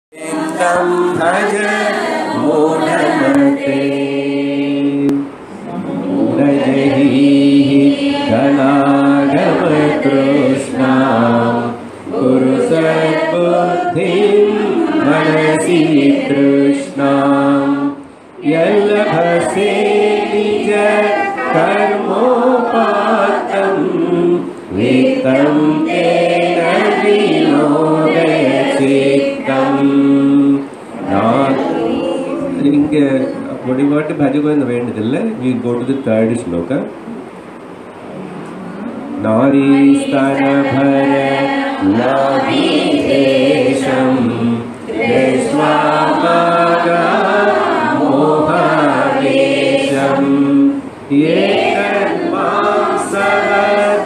तं भज मूढमते मूढजहीः धनागमतृष्णा कुरु सद्बुद्धिं मनसि तृष्णां यल्लभसे निज कर्मोपातं वित्तं तेन विनोदयचित्तम् நான் இங்க முடிவாட்டு பஜகோவிந்த வேண்டியதில்லை we go to the third shloka நாரி ஸ்தன பர லாபீஷம் தேஷ்வாமாகா மோகவேஷம் ஏகன்மாசவத்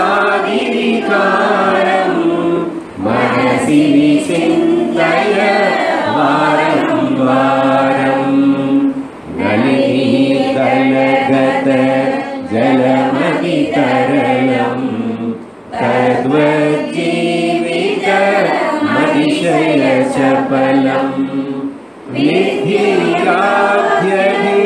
சாதிவிகாரம் मनसि विचिन्तय वारं वारं नलिनीतलगत जलमतितरलं तद्वज्जीवितमतिशयचपलं विधिराध्यधि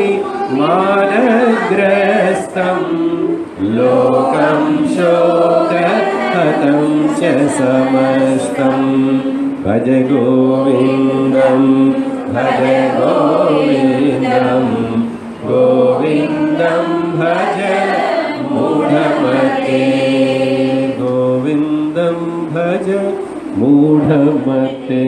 मानग्रस्तं लोकं शोकहतं च समस्तं भज गोविन्दं भज गोविन्दं गोविन्दं भज मूढमते गोविन्दं भज मूढमते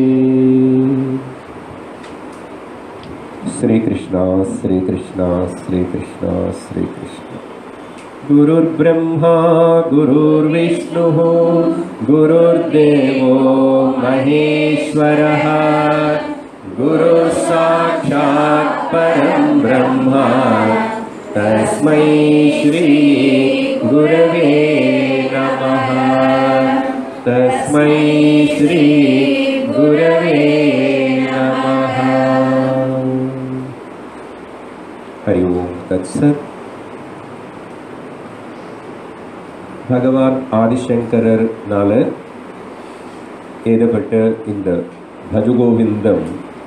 श्रीकृष्ण श्रीकृष्ण श्रीकृष्ण श्रीकृष्ण गुरुर्ब्रह्मा गुरुर्विष्णुः गुरुर्देवो महेश्वरः गुरुः साक्षात् परं ब्रह्मा तस्मै श्री गुरवे नमः तस्मै श्री गुरवे नमः हरि ओम् तत्सत् பகவான் ஆதிசங்கரனால எழுதப்பட்ட இந்த பஜகோவிந்தம்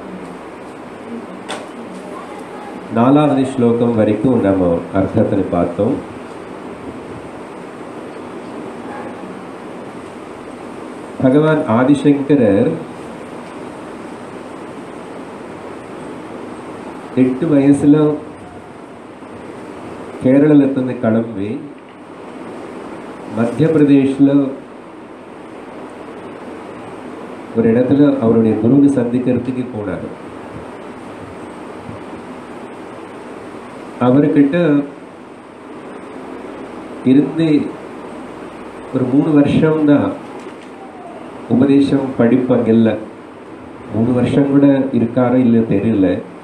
நாலாவது ஸ்லோகம் வரைக்கும் நம்ம அர்த்தத்தை பார்த்தோம் பகவான் ஆதிசங்கரர் எட்டு வயசுல கேரளத்திலிருந்து கிளம்பி மத்திய பிரதேஷ்ல ஒரு இடத்துல அவருடைய குருவை சந்திக்கிறதுக்கு போனார் அவர்கிட்ட இருந்து ஒரு மூணு வருஷம் தான் உபதேசம் படிப்பு அங்க இல்லை மூணு வருஷம் கூட இருக்காரோ இல்லை தெரியல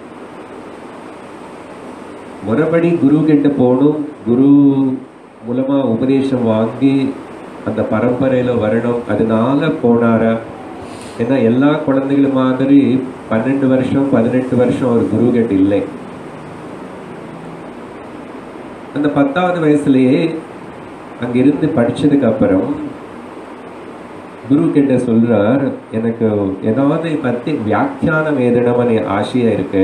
முறைப்படி குரு கிட்ட போகணும் குரு மூலமா உபதேசம் வாங்கி அந்த பரம்பரையில வரணும் அதனால போனாரா ஏன்னா எல்லா குழந்தைகளும் மாதிரி பன்னெண்டு வருஷம் பதினெட்டு வருஷம் ஒரு குரு கிட்ட இல்லை அந்த பத்தாவது வயசுலயே அங்கிருந்து படிச்சதுக்கு அப்புறம் குரு கிட்ட சொல்றார் எனக்கு ஏதாவது பத்தி வியாக்கியானம் எழுதணும்னு ஆசையா இருக்கு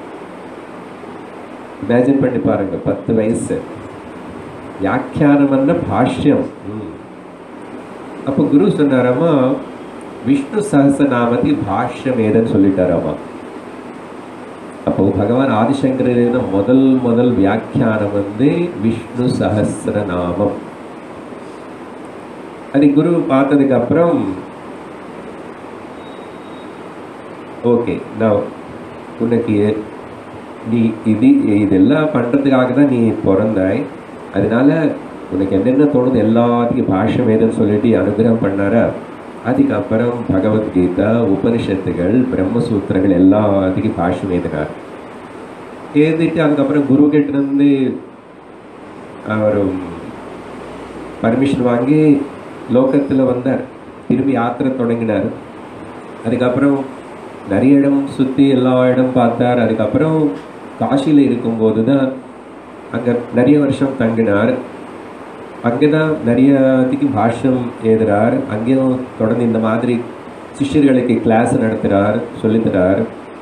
இமேஜின் பண்ணி பாருங்க பத்து வயசு வியாக்கியானம்னா பாஷ்யம் அப்போ குரு சொன்னாராமா விஷ்ணு சஹசநாமதி பாஷ்யம் ஏதன்னு சொல்லிட்டாராமா அப்போ பகவான் ஆதிசங்கர முதல் முதல் வியாக்கியானம் வந்து விஷ்ணு சஹசிரநாமம் அது குரு பார்த்ததுக்கு அப்புறம் ஓகே நான் உனக்கு நீ இது இதெல்லாம் பண்ணுறதுக்காக தான் நீ பிறந்தாய் அதனால உனக்கு என்னென்ன தோணுது எல்லாத்தையும் பாஷ்யம் ஏதுன்னு சொல்லிட்டு அனுகிரகம் பண்ணாரா அதுக்கப்புறம் பகவத்கீதா உபனிஷத்துகள் பிரம்மசூத்திரங்கள் எல்லாத்துக்கும் பாஷ்யம் எழுதினார் எழுதிட்டு அதுக்கப்புறம் குரு கிட்டேருந்து அவர் பர்மிஷன் வாங்கி லோக்கத்தில் வந்தார் திரும்பி யாத்திரை தொடங்கினார் அதுக்கப்புறம் நிறைய இடம் சுற்றி எல்லா இடம் பார்த்தார் அதுக்கப்புறம் காசியில் இருக்கும்போது தான் அங்கே நிறைய வருஷம் தங்கினார் அங்கே தான் நிறையத்துக்கு பாஷ்யம் எழுதுறார் அங்கேயும் தொடர்ந்து இந்த மாதிரி சிஷ்யர்களுக்கு கிளாஸ் நடத்துகிறார் சொல்லித்தரார்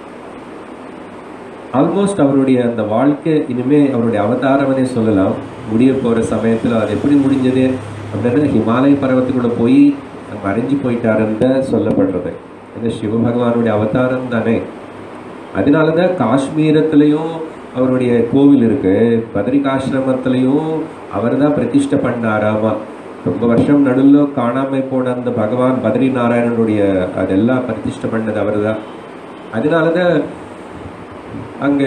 ஆல்மோஸ்ட் அவருடைய அந்த வாழ்க்கை இனிமே அவருடைய அவதாரம்னே சொல்லலாம் முடிய போகிற சமயத்தில் அது எப்படி முடிஞ்சது அப்படின்னா ஹிமாலய பர்வத்துக்குள்ளே போய் மறைஞ்சு போயிட்டாருன்னு தான் சொல்லப்படுறது இந்த சிவபகவானுடைய அவதாரம் தானே அதனால தான் காஷ்மீரத்துலேயும் அவருடைய கோவில் இருக்கு பத்ரிகாசிரமத்திலையும் அவர் தான் பிரதிஷ்டை பண்ணாராமா ரொம்ப வருஷம் நடுவில் காணாமல் போன அந்த பகவான் பத்ரி நாராயணனுடைய அதெல்லாம் பிரதிஷ்டை பண்ணது அவர் தான் அதனால தான் அங்கே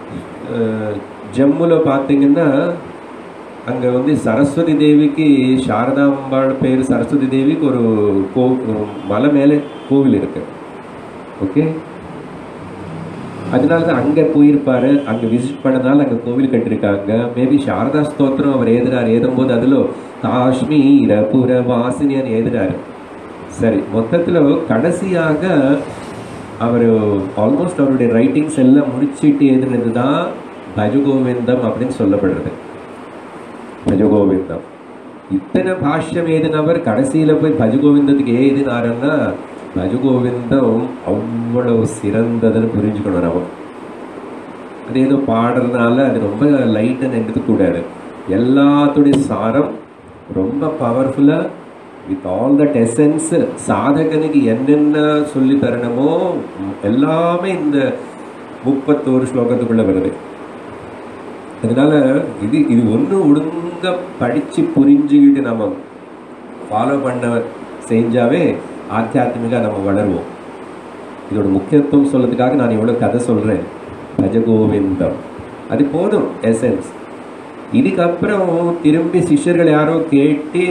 ஜம்முவில் பார்த்தீங்கன்னா அங்கே வந்து சரஸ்வதி தேவிக்கு சாரதாம்பாள் பேர் சரஸ்வதி தேவிக்கு ஒரு கோ மலை மேலே கோவில் இருக்கு ஓகே அதனால தான் அங்கே போயிருப்பாரு அங்கே விசிட் பண்ணதால அங்கே கோவில் கட்டிருக்காங்க மேபி சாரதா ஸ்தோத்திரம் அவர் எழுதுறாரு எழுதும்போது அதில் காஷ்மீர புற வாசினியன் எழுதுறாரு சரி மொத்தத்தில் கடைசியாக அவர் ஆல்மோஸ்ட் அவருடைய ரைட்டிங்ஸ் எல்லாம் முடிச்சிட்டு எழுதுனது தான் பஜகோவிந்தம் அப்படின்னு சொல்லப்படுறது பஜகோவிந்தம் இத்தனை பாஷ்யம் எழுதினவர் கடைசியில் போய் பஜகோவிந்தத்துக்கு எழுதினாருன்னா பஜகோவிந்தம் அவ்வளவு சிறந்ததுன்னு புரிஞ்சுக்கணும் நம்ம அது ஏதோ பாடுறதுனால அது ரொம்ப லைட்டுன்னு எடுத்துக்கூடாது எல்லாத்துடைய சாரம் ரொம்ப பவர்ஃபுல்லாக வித் ஆல் தட் எசன்ஸ் சாதகனுக்கு என்னென்ன சொல்லி தரணுமோ எல்லாமே இந்த முப்பத்தோரு ஸ்லோகத்துக்குள்ளே வருது அதனால இது இது ஒன்று ஒழுங்க படித்து புரிஞ்சுக்கிட்டு நம்ம ஃபாலோ பண்ண செஞ்சாவே ஆத்தியாத்மிகா நம்ம வளருவோம் இதோட முக்கியத்துவம் சொல்றதுக்காக நான் இவ்வளோ கதை சொல்கிறேன் பஜகோவிந்தம் அது போதும் எசன்ஸ் இதுக்கப்புறம் திரும்பி சிஷ்யர்கள் யாரோ கேட்டு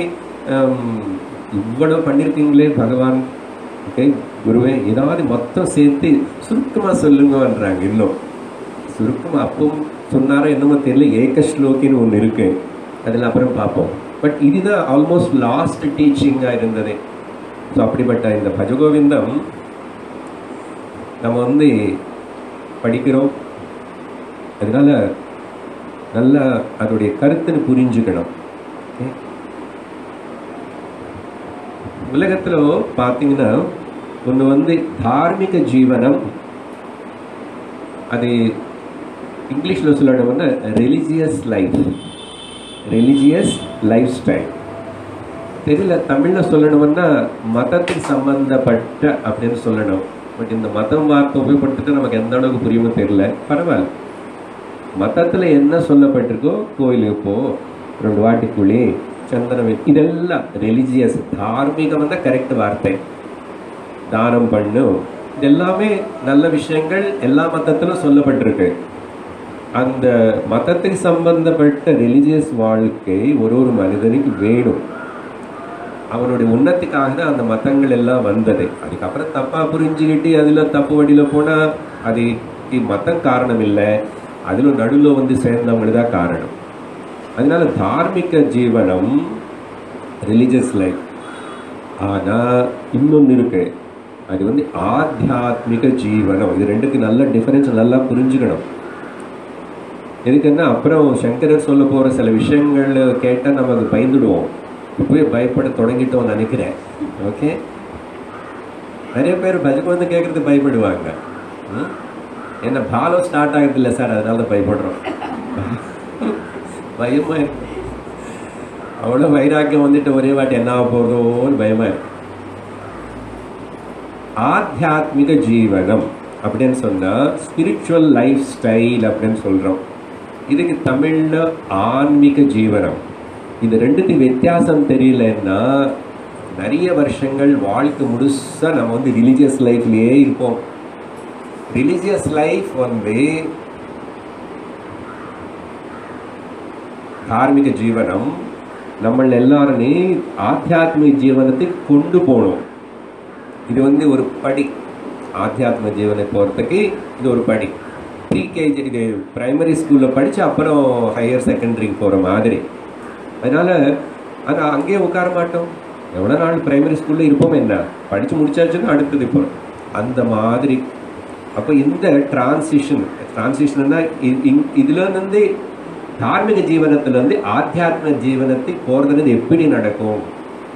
இவ்வளோ பண்ணியிருக்கீங்களே பகவான் ஓகே குருவே ஏதாவது மொத்தம் சேர்த்து சுருக்கமாக சொல்லுங்கன்றாங்க இன்னும் சுருக்கமாக அப்பவும் சொன்னாரோ என்னமோ தெரியல ஏக ஸ்லோக்கின்னு ஒன்று இருக்கு அதில் அப்புறம் பார்ப்போம் பட் இதுதான் ஆல்மோஸ்ட் லாஸ்ட் டீச்சிங்காக இருந்தது ஸோ அப்படிப்பட்ட இந்த பஜகோவிந்தம் நம்ம வந்து படிக்கிறோம் அதனால நல்ல அதோடைய கருத்துன்னு புரிஞ்சுக்கணும் ஓகே உலகத்தில் பார்த்தீங்கன்னா ஒன்று வந்து தார்மீக ஜீவனம் அது இங்கிலீஷில் சொல்லணும்னா religious life religious life style தெரியல தமிழில் சொல்லணும்னா மதத்துக்கு சம்பந்தப்பட்ட அப்படின்னு சொல்லணும் பட் இந்த மதம் வார்த்தை உபயோகப்படுத்திட்டு நமக்கு எந்த அளவுக்கு புரியுமோ தெரியல பரவாயில்ல மதத்தில் என்ன சொல்லப்பட்டிருக்கோ கோயிலுக்கு போ ரெண்டு வாட்டி குழி சந்தனம் இதெல்லாம் ரிலிஜியஸ் தார்மீகம் தான் கரெக்ட் வார்த்தை தானம் பண்ணு இது எல்லாமே நல்ல விஷயங்கள் எல்லா மதத்திலும் சொல்லப்பட்டிருக்கு அந்த மதத்துக்கு சம்பந்தப்பட்ட ரிலிஜியஸ் வாழ்க்கை ஒரு ஒரு மனிதனுக்கு வேணும் அவனுடைய உன்னத்துக்காக தான் அந்த மதங்கள் எல்லாம் வந்தது அதுக்கப்புறம் தப்பாக புரிஞ்சுக்கிட்டு அதில் தப்பு வழியில் போனால் அது மதம் காரணம் இல்லை அதில் நடுவில் வந்து சேர்ந்தவங்களுக்கு தான் காரணம் அதனால தார்மீக ஜீவனம் ரிலீஜியஸ் லைஃப் ஆனால் இன்னொன்று இருக்கு அது வந்து ஆத்தியாத்மிக ஜீவனம் இது ரெண்டுக்கு நல்ல டிஃபரன்ஸ் நல்லா புரிஞ்சுக்கணும் எதுக்குன்னா அப்புறம் சங்கரர் சொல்ல போகிற சில விஷயங்கள் கேட்டால் நமக்கு பயந்துடுவோம் இப்போயே பயப்பட தொடங்கிட்டோம் நினைக்கிறேன் ஓகே நிறைய பேர் பஜக்கு வந்து கேட்குறது பயப்படுவாங்க என்ன பாலம் ஸ்டார்ட் ஆகுது இல்லை சார் அதனால தான் பயப்படுறோம் பயமா இருக்கு அவ்வளோ வைராக்கியம் வந்துட்டு ஒரே வாட்டி என்ன ஆக போகிறதோன்னு பயமா இருக்கு ஆத்தியாத்மிக ஜீவனம் அப்படின்னு சொன்னால் ஸ்பிரிச்சுவல் லைஃப் ஸ்டைல் அப்படின்னு சொல்கிறோம் இதுக்கு தமிழில் ஆன்மீக ஜீவனம் இந்த ரெண்டுத்துக்கு வித்தியாசம் தெரியலன்னா நிறைய வருஷங்கள் வாழ்க்கை முழுசாக நம்ம வந்து ரிலீஜியஸ் லைஃப்லேயே இருப்போம் ரிலீஜியஸ் லைஃப் வந்து தார்மீக ஜீவனம் நம்ம எல்லாருமே ஆத்தியாத்மிக ஜீவனத்துக்கு கொண்டு போகணும் இது வந்து ஒரு படி ஆத்தியாத்ம ஜீவனை போகிறதுக்கு இது ஒரு படி ப்ரீகேஜி இது ப்ரைமரி ஸ்கூலில் படித்து அப்புறம் ஹையர் செகண்டரிக்கு போகிற மாதிரி அதனால் அது அங்கேயே உட்கார மாட்டோம் எவ்வளோ நாள் ப்ரைமரி ஸ்கூலில் இருப்போம் என்ன படித்து முடிச்சாச்சுன்னா அடுத்தது இப்போ அந்த மாதிரி அப்போ இந்த டிரான்சிஷன் டிரான்சிஷன்னா இதில் வந்து தார்மீக ஜீவனத்தில் வந்து ஆத்தியாத்ம ஜீவனத்தை போகிறதுலேருந்து எப்படி நடக்கும்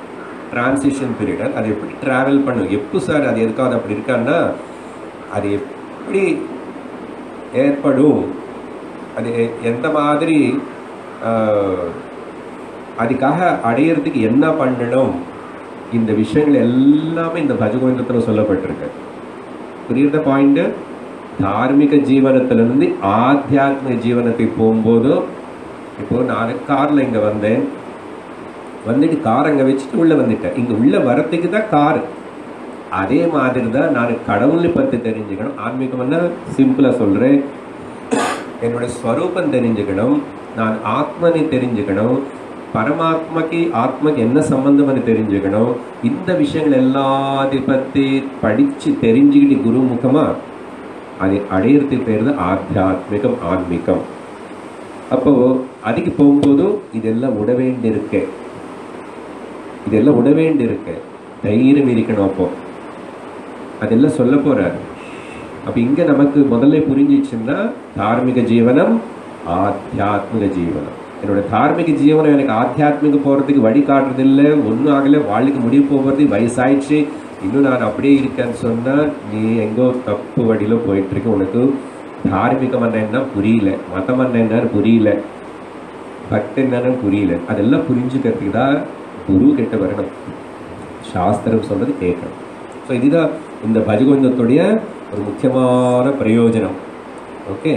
டிரான்சிஷன் பீரியட் அது எப்படி ட்ராவல் பண்ணும் எப்போ சார் அது எதுக்காவது அப்படி இருக்கான்னா அது எப்படி ஏற்படும் அது எ- எந்த மாதிரி ஆஹ், அதுக்காக அடையிறதுக்கு என்ன பண்ணணும் இந்த விஷயங்கள் எல்லாமே இந்த பஜகோவிந்தத்தில் சொல்லப்பட்டிருக்கு புரியுற பாயிண்ட் தார்மீக ஜீவனத்திலிருந்து ஆத்தியாத்மிக ஜீவனத்துக்கு போகும்போது இப்போ நான் கார்ல இங்க வந்தேன் வந்துட்டு கார் அங்க வச்சுட்டு உள்ள வந்துட்டேன் இங்க உள்ள வரத்துக்கு தான் கார் அதே மாதிரி தான் நான் கடவுளை பத்தி தெரிஞ்சுக்கணும் ஆன்மீகம்னா சிம்பிளா சொல்றேன் என்னுடைய ஸ்வரூபம் தெரிஞ்சுக்கணும் நான் ஆத்மனை தெரிஞ்சுக்கணும் பரமாத்மக்கு ஆத்மக்கு என்ன சம்பந்தம்னு தெரிஞ்சுக்கணும் இந்த விஷயங்கள் எல்லாத்தையும் பத்தி படிச்சு தெரிஞ்சுக்கிட்டு குரு முகமா அதை அடையிறதுக்கு பேர் தான் ஆத்தியாத்மிகம் ஆன்மீகம் அப்போ அதுக்கு போகும்போது இதெல்லாம் விட வேண்டியிருக்கு இதெல்லாம் விட வேண்டியிருக்கு தைரியம் இருக்கணும் அப்போ அதெல்லாம் சொல்ல போறாரு அப்ப இங்க நமக்கு முதல்ல புரிஞ்சிச்சுன்னா தார்மீக ஜீவனம் ஆத்தியாத்மிக ஜீவனம் என்னோட தார்மீக ஜீவனம் எனக்கு ஆத்தியாத்மிக போறதுக்கு வழி காட்டுறது இல்லை ஒன்றும் ஆகல வாழ்க்கை முடிய போகிறது வயசாயிடுச்சு இன்னும் நான் அப்படியே இருக்கேன்னு சொன்னா நீ எங்கோ தப்பு வழியில போயிட்டு இருக்க உனக்கு தார்மீகம் என்ன புரியல மதம் என்னன்னு புரியல பக்தி என்னன்னு புரியல அதெல்லாம் புரிஞ்சுக்கிறதுக்கு தான் குரு கிட்ட வரணும் சாஸ்திரம் சொல்றது கேட்கணும் ஸோ இதுதான் இந்த பஜகோவிந்தத்துடைய ஒரு முக்கியமான பிரயோஜனம் ஓகே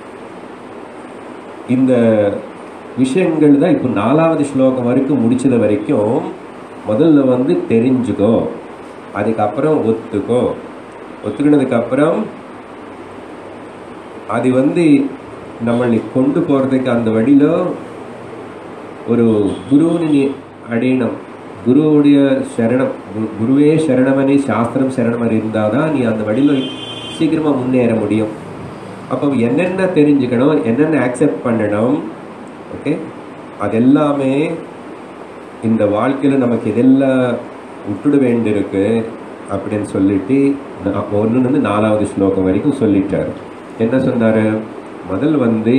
இந்த விஷயங்கள் தான் இப்போ நாலாவது ஸ்லோகம் வரைக்கும் முடிச்சது வரைக்கும் முதல்ல வந்து தெரிஞ்சுக்கோ அதுக்கப்புறம் ஒத்துக்கோ ஒத்துக்கினதுக்கு அப்புறம் அது வந்து நம்மளை கொண்டு போகிறதுக்கு அந்த வழியில் ஒரு குருவினை நீ அடையணும் குருவுடைய சரணம் கு- குருவே சரணமனே சாஸ்திரம் சரணமன் இருந்தால் தான் நீ அந்த வழியில் சீக்கிரமாக முன்னேற முடியும் அப்போ என்னென்ன தெரிஞ்சுக்கணும் என்னென்ன அக்செப்ட் பண்ணணும் ஓகே அதெல்லாமே இந்த வாழ்க்கையில் நமக்கு இதெல்லாம் விட்டுட வேண்டியிருக்கு அப்படின்னு சொல்லிட்டு ஒன்றுலேருந்து நாலாவது ஸ்லோகம் வரைக்கும் சொல்லிட்டார் என்ன சொன்னார் முதல் வந்து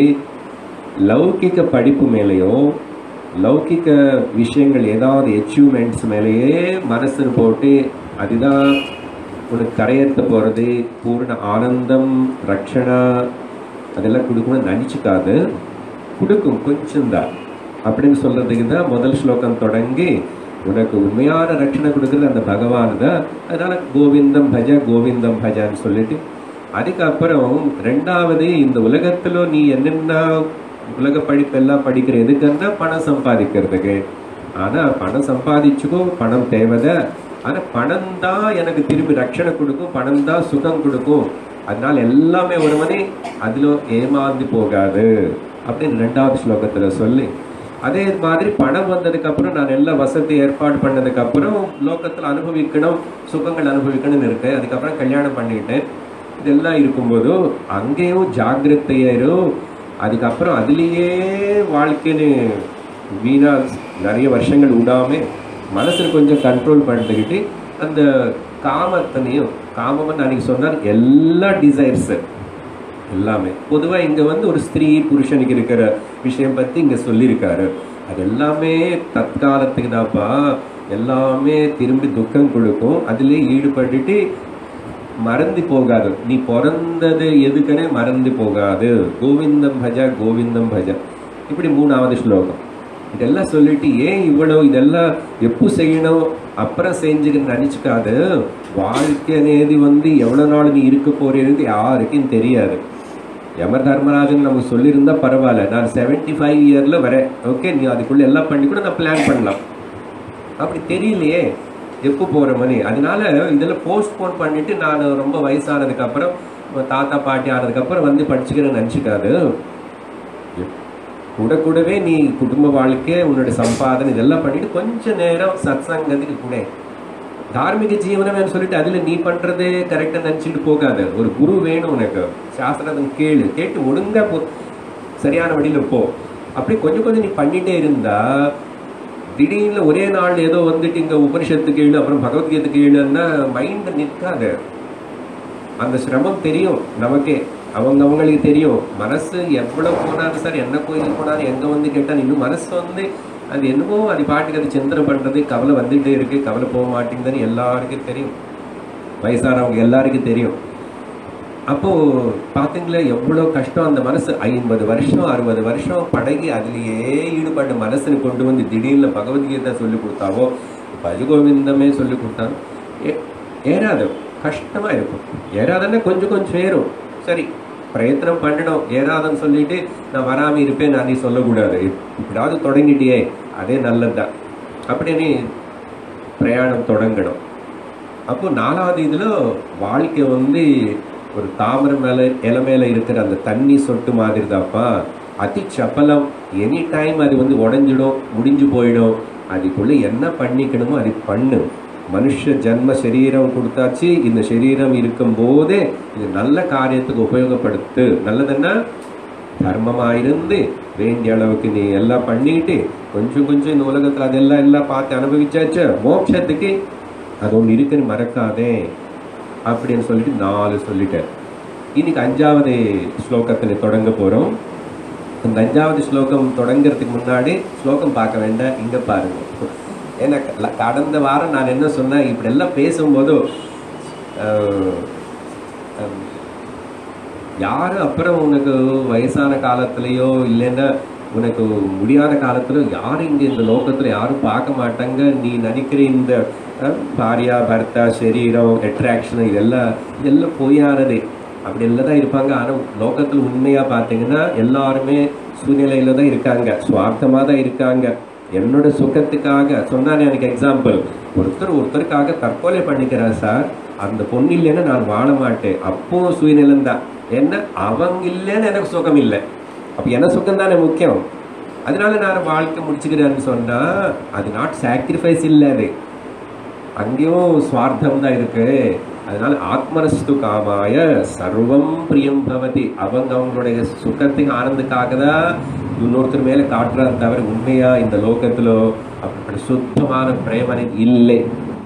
லௌகிக படிப்பு மேலேயோ லௌகிக விஷயங்கள் ஏதாவது அச்சீவ்மெண்ட்ஸ் மேலேயே மனசுன்னு போட்டு அதுதான் உனக்கு கரையேற்ற போகிறது பூர்ண ஆனந்தம் ரக்ஷணா அதெல்லாம் கொடுக்கணும்னு நினச்சிக்காது கொடுக்கும் கொஞ்சம் தான் அப்படின்னு சொல்றதுக்கு தான் முதல் ஸ்லோகம் தொடங்கி உனக்கு உண்மையான ரட்சணை கொடுக்குறது அந்த பகவான் தான் அதனால கோவிந்தம் பஜ கோவிந்தம் பஜான்னு சொல்லிட்டு அதுக்கப்புறம் ரெண்டாவது இந்த உலகத்துல நீ என்னென்ன உலக படிப்பெல்லாம் படிக்கிற எதுக்குன்னா பணம் சம்பாதிக்கிறதுக்கு ஆனா பணம் சம்பாதிச்சுக்கோ பணம் தேவைதான் ஆனா பணம் தான் எனக்கு திரும்பி ரட்சணை கொடுக்கும் பணம் தான் சுகம் கொடுக்கும் அதனால எல்லாமே ஒருவனே அதுல ஏமாந்து போகாது அப்படின்னு ரெண்டாவது ஸ்லோகத்துல சொல்லி அதே மாதிரி பணம் வந்ததுக்கு அப்புறம் நான் எல்லா வசதி ஏற்பாடு பண்ணதுக்கு அப்புறம் லோகத்துல அனுபவிக்கணும் சுகங்கள் அனுபவிக்கணும்னு இருக்கு அதுக்கப்புறம் கல்யாணம் பண்ணிக்கிட்டேன் இதெல்லாம் இருக்கும்போது அங்கேயும் ஜாகிரதையாயிரும் அதுக்கப்புறம் அதுலேயே வாழ்க்கைன்னு வீணா நிறைய வருஷங்கள் விடாம மனசுல கொஞ்சம் கண்ட்ரோல் பண்ணிக்கிட்டு அந்த காமத்தனையும் காமம்னு அன்னைக்கு சொன்னார் எல்லா டிசைர்ஸ் எல்லாமே பொதுவா இங்க வந்து ஒரு ஸ்திரீ புருஷனுக்கு இருக்கிற விஷயம் பத்தி இங்க சொல்லியிருக்காரு அது எல்லாமே தற்காலத்துக்கு தான்ப்பா எல்லாமே திரும்பி துக்கம் கொடுக்கும் அதுலயே ஈடுபட்டுட்டு மறந்து போகாது நீ பிறந்தது எதுக்குனே மறந்து போகாது கோவிந்தம் பஜ கோவிந்தம் பஜ இப்படி மூணாவது ஸ்லோகம் இதெல்லாம் சொல்லிட்டு ஏன் இவ்வளவு இதெல்லாம் எப்போ செய்யணும் அப்புறம் செஞ்சுக்க நினைச்சுக்காது வாழ்க்கை అనేది வந்து எவ்வளவு நாள் நீ இருக்க போறது யாருக்கும் தெரியாது யமர் தர்மராஜன் நமக்கு சொல்லியிருந்தா பரவாயில்ல நான் செவன்டி ஃபைவ் இயர்ல வரேன் ஓகே நீ அதுக்குள்ள எல்லாம் பண்ணி கூட நான் பிளான் பண்ணலாம் அப்படி தெரியலையே எப்போ போற மணி அதனால இதெல்லாம் போஸ்ட்போன் பண்ணிட்டு நான் ரொம்ப வயசானதுக்கு அப்புறம் தாத்தா பாட்டி ஆனதுக்கு அப்புறம் வந்து படிச்சுக்கிறேன்னு நினச்சிக்காது கூட கூடவே நீ குடும்ப வாழ்க்கை உன்னோட சம்பாதனை இதெல்லாம் பண்ணிட்டு கொஞ்ச நேரம் சத்சங்கத்துக்கு கூட தார்மீக ஜீவனம் சொல்லிட்டு அதுல நீ பண்றதே கரெக்டா நினைச்சிட்டு போகாத ஒரு குரு வேணும் உனக்கு சாஸ்திரத்தை கேளு கேட்டு ஒழுங்கா போ சரியான வழியில போ அப்படி கொஞ்சம் கொஞ்சம் நீ பண்ணிட்டே இருந்தா திடீர்னு ஒரே நாள் ஏதோ வந்துட்டு இங்க உபனிஷத்து கேளு அப்புறம் பகவத்கீதை கேளுன்னா மைண்ட் நிற்காது அந்த சிரமம் தெரியும் நமக்கே அவங்க அவங்களுக்கு தெரியும் மனசு எவ்வளவு போனாலும் சார் என்ன கோயிலுக்கு போனாலும் எங்க வந்து கேட்டாலும் இன்னும் மனசு வந்து அது என்னமோ அது பாட்டுக்கு அது சிந்தனை பண்ணுறது கவலை வந்துகிட்டே இருக்கு கவலை போக மாட்டேங்குதுன்னு எல்லாருக்கும் தெரியும் வயசானவங்க எல்லாருக்கும் தெரியும் அப்போ பாத்தீங்களா எவ்வளோ கஷ்டம் அந்த மனசு ஐம்பது வருஷம் அறுபது வருஷம் பழகி அதுலயே ஈடுபட்ட மனசுன்னு கொண்டு வந்து திடீர்னு பகவத்கீதை சொல்லி கொடுத்தாவோ பஜகோவிந்தமே சொல்லி கொடுத்தாங்க ஏ- ஏறாது கஷ்டமா இருக்கும் ஏறாதுன்னா கொஞ்சம் கொஞ்சம் ஏறும் சரி பிரயத்தனம் பண்ணணும் ஏறாதுன்னு சொல்லிட்டு நான் வராம இருப்பேன் நான் நீ சொல்லக்கூடாது இப்படியாவது தொடங்கிட்டியே அதே நல்லதுதான் அப்படின்னு பிரயாணம் தொடங்கணும் அப்போ நாலாவது இதுல வாழ்க்கை வந்து ஒரு தாமரை மேல இலை மேல இருக்கிற அந்த தண்ணி சொட்டு மாதிரி தான்ப்பா அதி சப்பலம் எனி டைம் அது வந்து உடஞ்சிடும் முடிஞ்சு போயிடும் அதுக்குள்ள என்ன பண்ணிக்கணுமோ அது பண்ணு மனுஷ ஜன்ம சரீரம் கொடுத்தாச்சு இந்த சரீரம் இருக்கும் போதே இது நல்ல காரியத்துக்கு உபயோகப்படுத்து நல்லதுன்னா தர்மமா இருந்து வேண்டிய அளவுக்கு நீ எல்லாம் பண்ணிட்டு கொஞ்சம் கொஞ்சம் இந்த உலகத்துல அதெல்லாம் எல்லாம் பார்த்து அனுபவிச்சாச்சு மோட்சத்துக்கு அது ஒன்று இருக்குன்னு மறக்காதே அப்படின்னு சொல்லிட்டு நாலு சொல்லிட்டார் இன்னைக்கு அஞ்சாவது ஸ்லோகத்தில் தொடங்க போறோம் இந்த அஞ்சாவது ஸ்லோகம் தொடங்குறதுக்கு முன்னாடி ஸ்லோகம் பார்க்க வேண்டாம் இங்க பாருங்க ஏன்னா க- கடந்த வாரம் நான் என்ன சொன்னேன் இப்படி எல்லாம் பேசும்போது அஹ், அஹ், யாரு அப்புறம் உனக்கு வயசான காலத்துலயோ இல்லைன்னா உனக்கு முடியாத காலத்துல யாரும் இங்க இந்த லோகத்துல யாரும் பார்க்க மாட்டாங்க நீ நினைக்கிற இந்த அஹ், பாரியா பர்த்தா சரீரம் அட்ராக்ஷன் இதெல்லாம் இதெல்லாம் பொய்யானது அப்படி எல்லாம் தான் இருப்பாங்க ஆனா லோகத்துல உண்மையா பார்த்தீங்கன்னா எல்லாருமே சூழ்நிலையில தான் இருக்காங்க சுவார்த்தமா தான் இருக்காங்க என்னோட சுகத்துக்காக சொன்னானே எனக்கு எக்ஸாம்பிள் ஒருத்தர் ஒருத்தருக்காக தற்கொலை பண்ணிக்கிறார் சார் அந்த பொண்ணு இல்லைன்னா நான் வாழ மாட்டேன் அப்போ சுயநிலம் தான் என்ன அவங்க இல்லைன்னு எனக்கு சுகம் இல்லை அப்ப என்ன சுகம் தானே முக்கியம் அதனால நான் வாழ்க்கை முடிச்சுக்கிறேன்னு சொன்னா அது நாட் சாக்ரிஃபைஸ் இல்லை அது அங்கேயும் சுவார்த்தம் தான் இருக்கு அதனால ஆத்மனஸ்து காமாய சர்வம் பிரியம் பவதி அவங்க அவங்களுடைய சுகத்துக்கு ஆனந்துக்காக தான் இன்னொருத்தர் மேல காட்டுறாரு தவிர உண்மையா இந்த லோகத்துல அப்படி சுத்தமான பிரேமனை இல்லை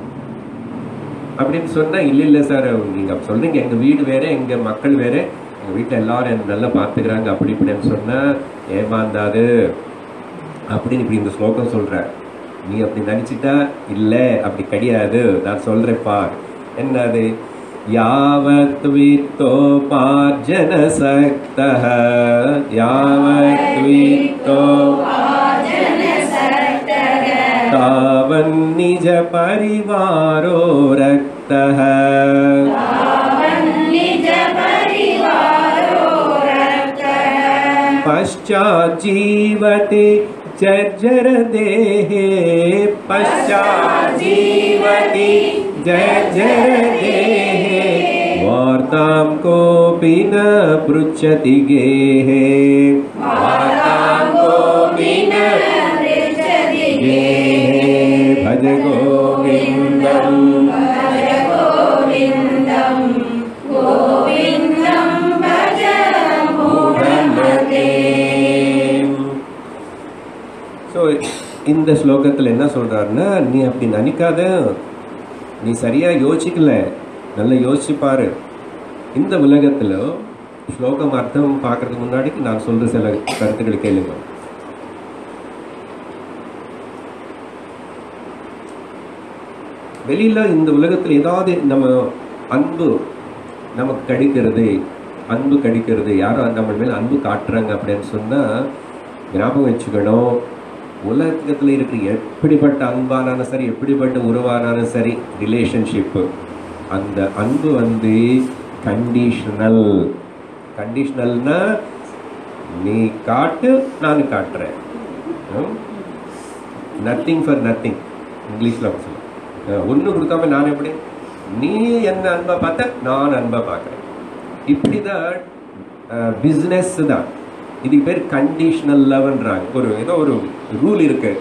அப்படின்னு சொன்னா இல்ல இல்ல சார் நீங்க அப்படி சொல்றீங்க எங்க வீடு வேற எங்க மக்கள் வேற எங்க வீட்டுல எல்லாரும் என்ன நல்லா பாத்துக்கிறாங்க அப்படி இப்படின்னு சொன்னா ஏமாந்தாது அப்படின்னு இப்படி இந்த ஸ்லோகம் சொல்ற நீ அப்படி நினைச்சிட்டா இல்ல அப்படி கிடையாது நான் சொல்றேன் பார் என்னது யாவத் வித்தோபார்ஜன சக்தः யாவத் வித்தோ तावन्निज परिवारो रक्तः पश्चाज्जीवति जर्जरदेहे पश्चाज्जीवति जर्जरदेहे वार्तां कोऽपि न पृच्छति गेहे वार्तां कोऽपि न गेहे भज गोविन्दम् ஸோ இந்த ஸ்லோகத்தில் என்ன சொல்றாருன்னா நீ அப்படி நினைக்காத நீ சரியா யோசிக்கல நல்லா யோசிச்சு பாரு இந்த உலகத்துல ஸ்லோகம் அர்த்தம் பார்க்கறதுக்கு முன்னாடி நான் சொல்ற சில கருத்துக்களை கேளுங்க வெளியில இந்த உலகத்துல ஏதாவது நம்ம அன்பு நமக்கு கிடைக்கிறது அன்பு கிடைக்கிறது யாரும் நம்ம மேல அன்பு காட்டுறாங்க அப்படின்னு சொன்னா ஞாபகம் வச்சுக்கணும் உலகத்துல இருக்கிற எப்படிப்பட்ட அன்பானாலும் சரி எப்படிப்பட்ட உறவானாலும் சரி ரிலேஷன்ஷிப்பு அந்த அன்பு வந்து கண்டிஷனல் கண்டிஷனல்னா நீ காட்டு நான் காட்டுறேன் நத்திங் ஃபார் நத்திங் இங்கிலீஷில் அப்படி சொல்லுவேன் ஒன்று கொடுக்காம நான் எப்படி நீ என்ன அன்பை பார்த்த நான் அன்பை பார்க்குறேன் இப்படி தான் பிஸ்னஸ் தான் இதுக்கு பேர் கண்டிஷனல் லவ்ன்றாங்க ஒரு ஏதோ ஒரு ரூல் இருக்கு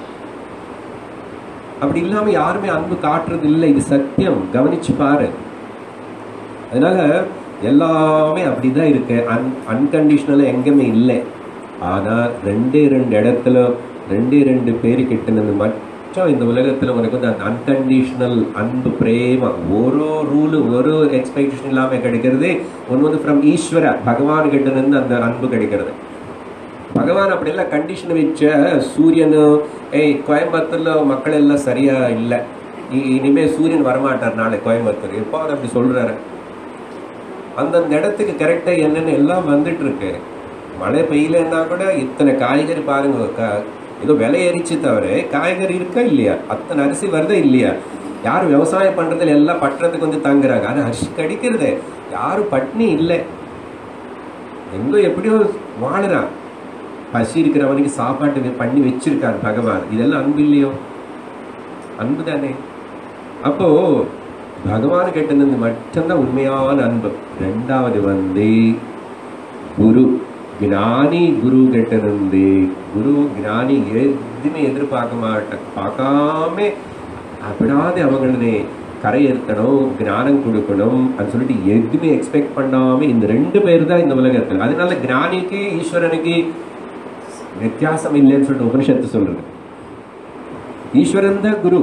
அப்படி இல்லாம யாருமே அன்பு காட்டுறது இல்லை இது சத்தியம் கவனிச்சு பாரு அதனால எல்லாமே அப்படிதான் இருக்கு அன் அன்கண்டிஷனலாக எங்கேயுமே இல்லை ஆனா ரெண்டே ரெண்டு இடத்துல ரெண்டே ரெண்டு பேரு கிட்ட இருந்து மட்டும் இந்த உலகத்துல உனக்கு வந்து அந்த அன்கண்டிஷனல் அன்பு பிரேம ஒரு ரூலு ஒரு எக்ஸ்பெக்டேஷன் இல்லாம கிடைக்கிறது ஒன்று வந்து ஃப்ரம் ஈஸ்வர பகவான் கிட்ட இருந்து அந்த அன்பு கிடைக்கிறது பகவான் அப்படியெல்லாம் கண்டிஷன் வச்ச சூரியன் ஏய் கோயம்புத்தூர்ல மக்கள் எல்லாம் சரியா இல்லை இனிமே சூரியன் வரமாட்டார் நாளை கோயம்புத்தூர் எப்போ அவர் அப்படி சொல்றாரு அந்தந்த இடத்துக்கு கரெக்டா என்னென்னு எல்லாம் வந்துட்டு இருக்கு மழை பெய்யலன்னா கூட இத்தனை காய்கறி பாருங்க க- ஏதோ விலை ஏறிச்சு தவிர காய்கறி இருக்கா இல்லையா அத்தனை அரிசி வருதா இல்லையா யார் விவசாயம் பண்றதுல எல்லாம் பட்டணத்துக்கு வந்து தங்குறாங்க ஆனா அரிசி கிடைக்கிறது யாரும் பட்னி இல்லை எங்கோ எப்படியோ வாழுறான் பசி இருக்கிறவனுக்கு சாப்பாட்டு வே- பண்ணி வச்சிருக்கார் பகவான் இதெல்லாம் அன்பு இல்லையோ அன்பு தானே அப்போ பகவான் கிட்ட மட்டும்தான் உண்மையான அன்பு ரெண்டாவது வந்து குரு ஞானி குரு கிட்ட இருந்து குரு ஞானி எதுவுமே எதிர்பார்க்க மாட்டேன் பார்க்காம அப்படியாவது அவங்களே கரையேற்றணும் ஞானம் கொடுக்கணும் அது சொல்லிட்டு எதுவுமே எக்ஸ்பெக்ட் பண்ணாம இந்த ரெண்டு பேர் தான் இந்த உலகத்தில் அதனால ஞானிக்கு ஈஸ்வரனுக்கு வித்தியாசம் இல்லைன்னு சொல்லிட்டு உபனிஷத்து சொல்றது ஈஸ்வரன் தான் குரு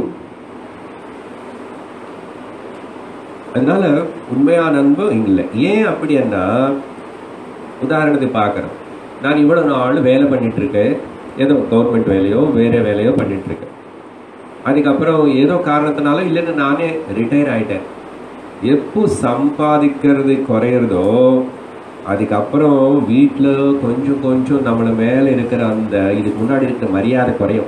அதனால உண்மையான அன்பு இல்லை ஏன் அப்படின்னா உதாரணத்துக்கு பார்க்குறோம் நான் இவ்வளோ நாள் வேலை பண்ணிட்டு இருக்கேன் ஏதோ கவர்மெண்ட் வேலையோ வேற வேலையோ பண்ணிட்டு இருக்கேன் அதுக்கப்புறம் ஏதோ காரணத்தினால இல்லைன்னு நானே ரிட்டையர் ஆயிட்டேன் எப்போ சம்பாதிக்கிறது குறையிறதோ அதுக்கப்புறம் வீட்டில் கொஞ்சம் கொஞ்சம் நம்மள மேலே இருக்கிற அந்த இதுக்கு முன்னாடி இருக்கிற மரியாதை குறையும்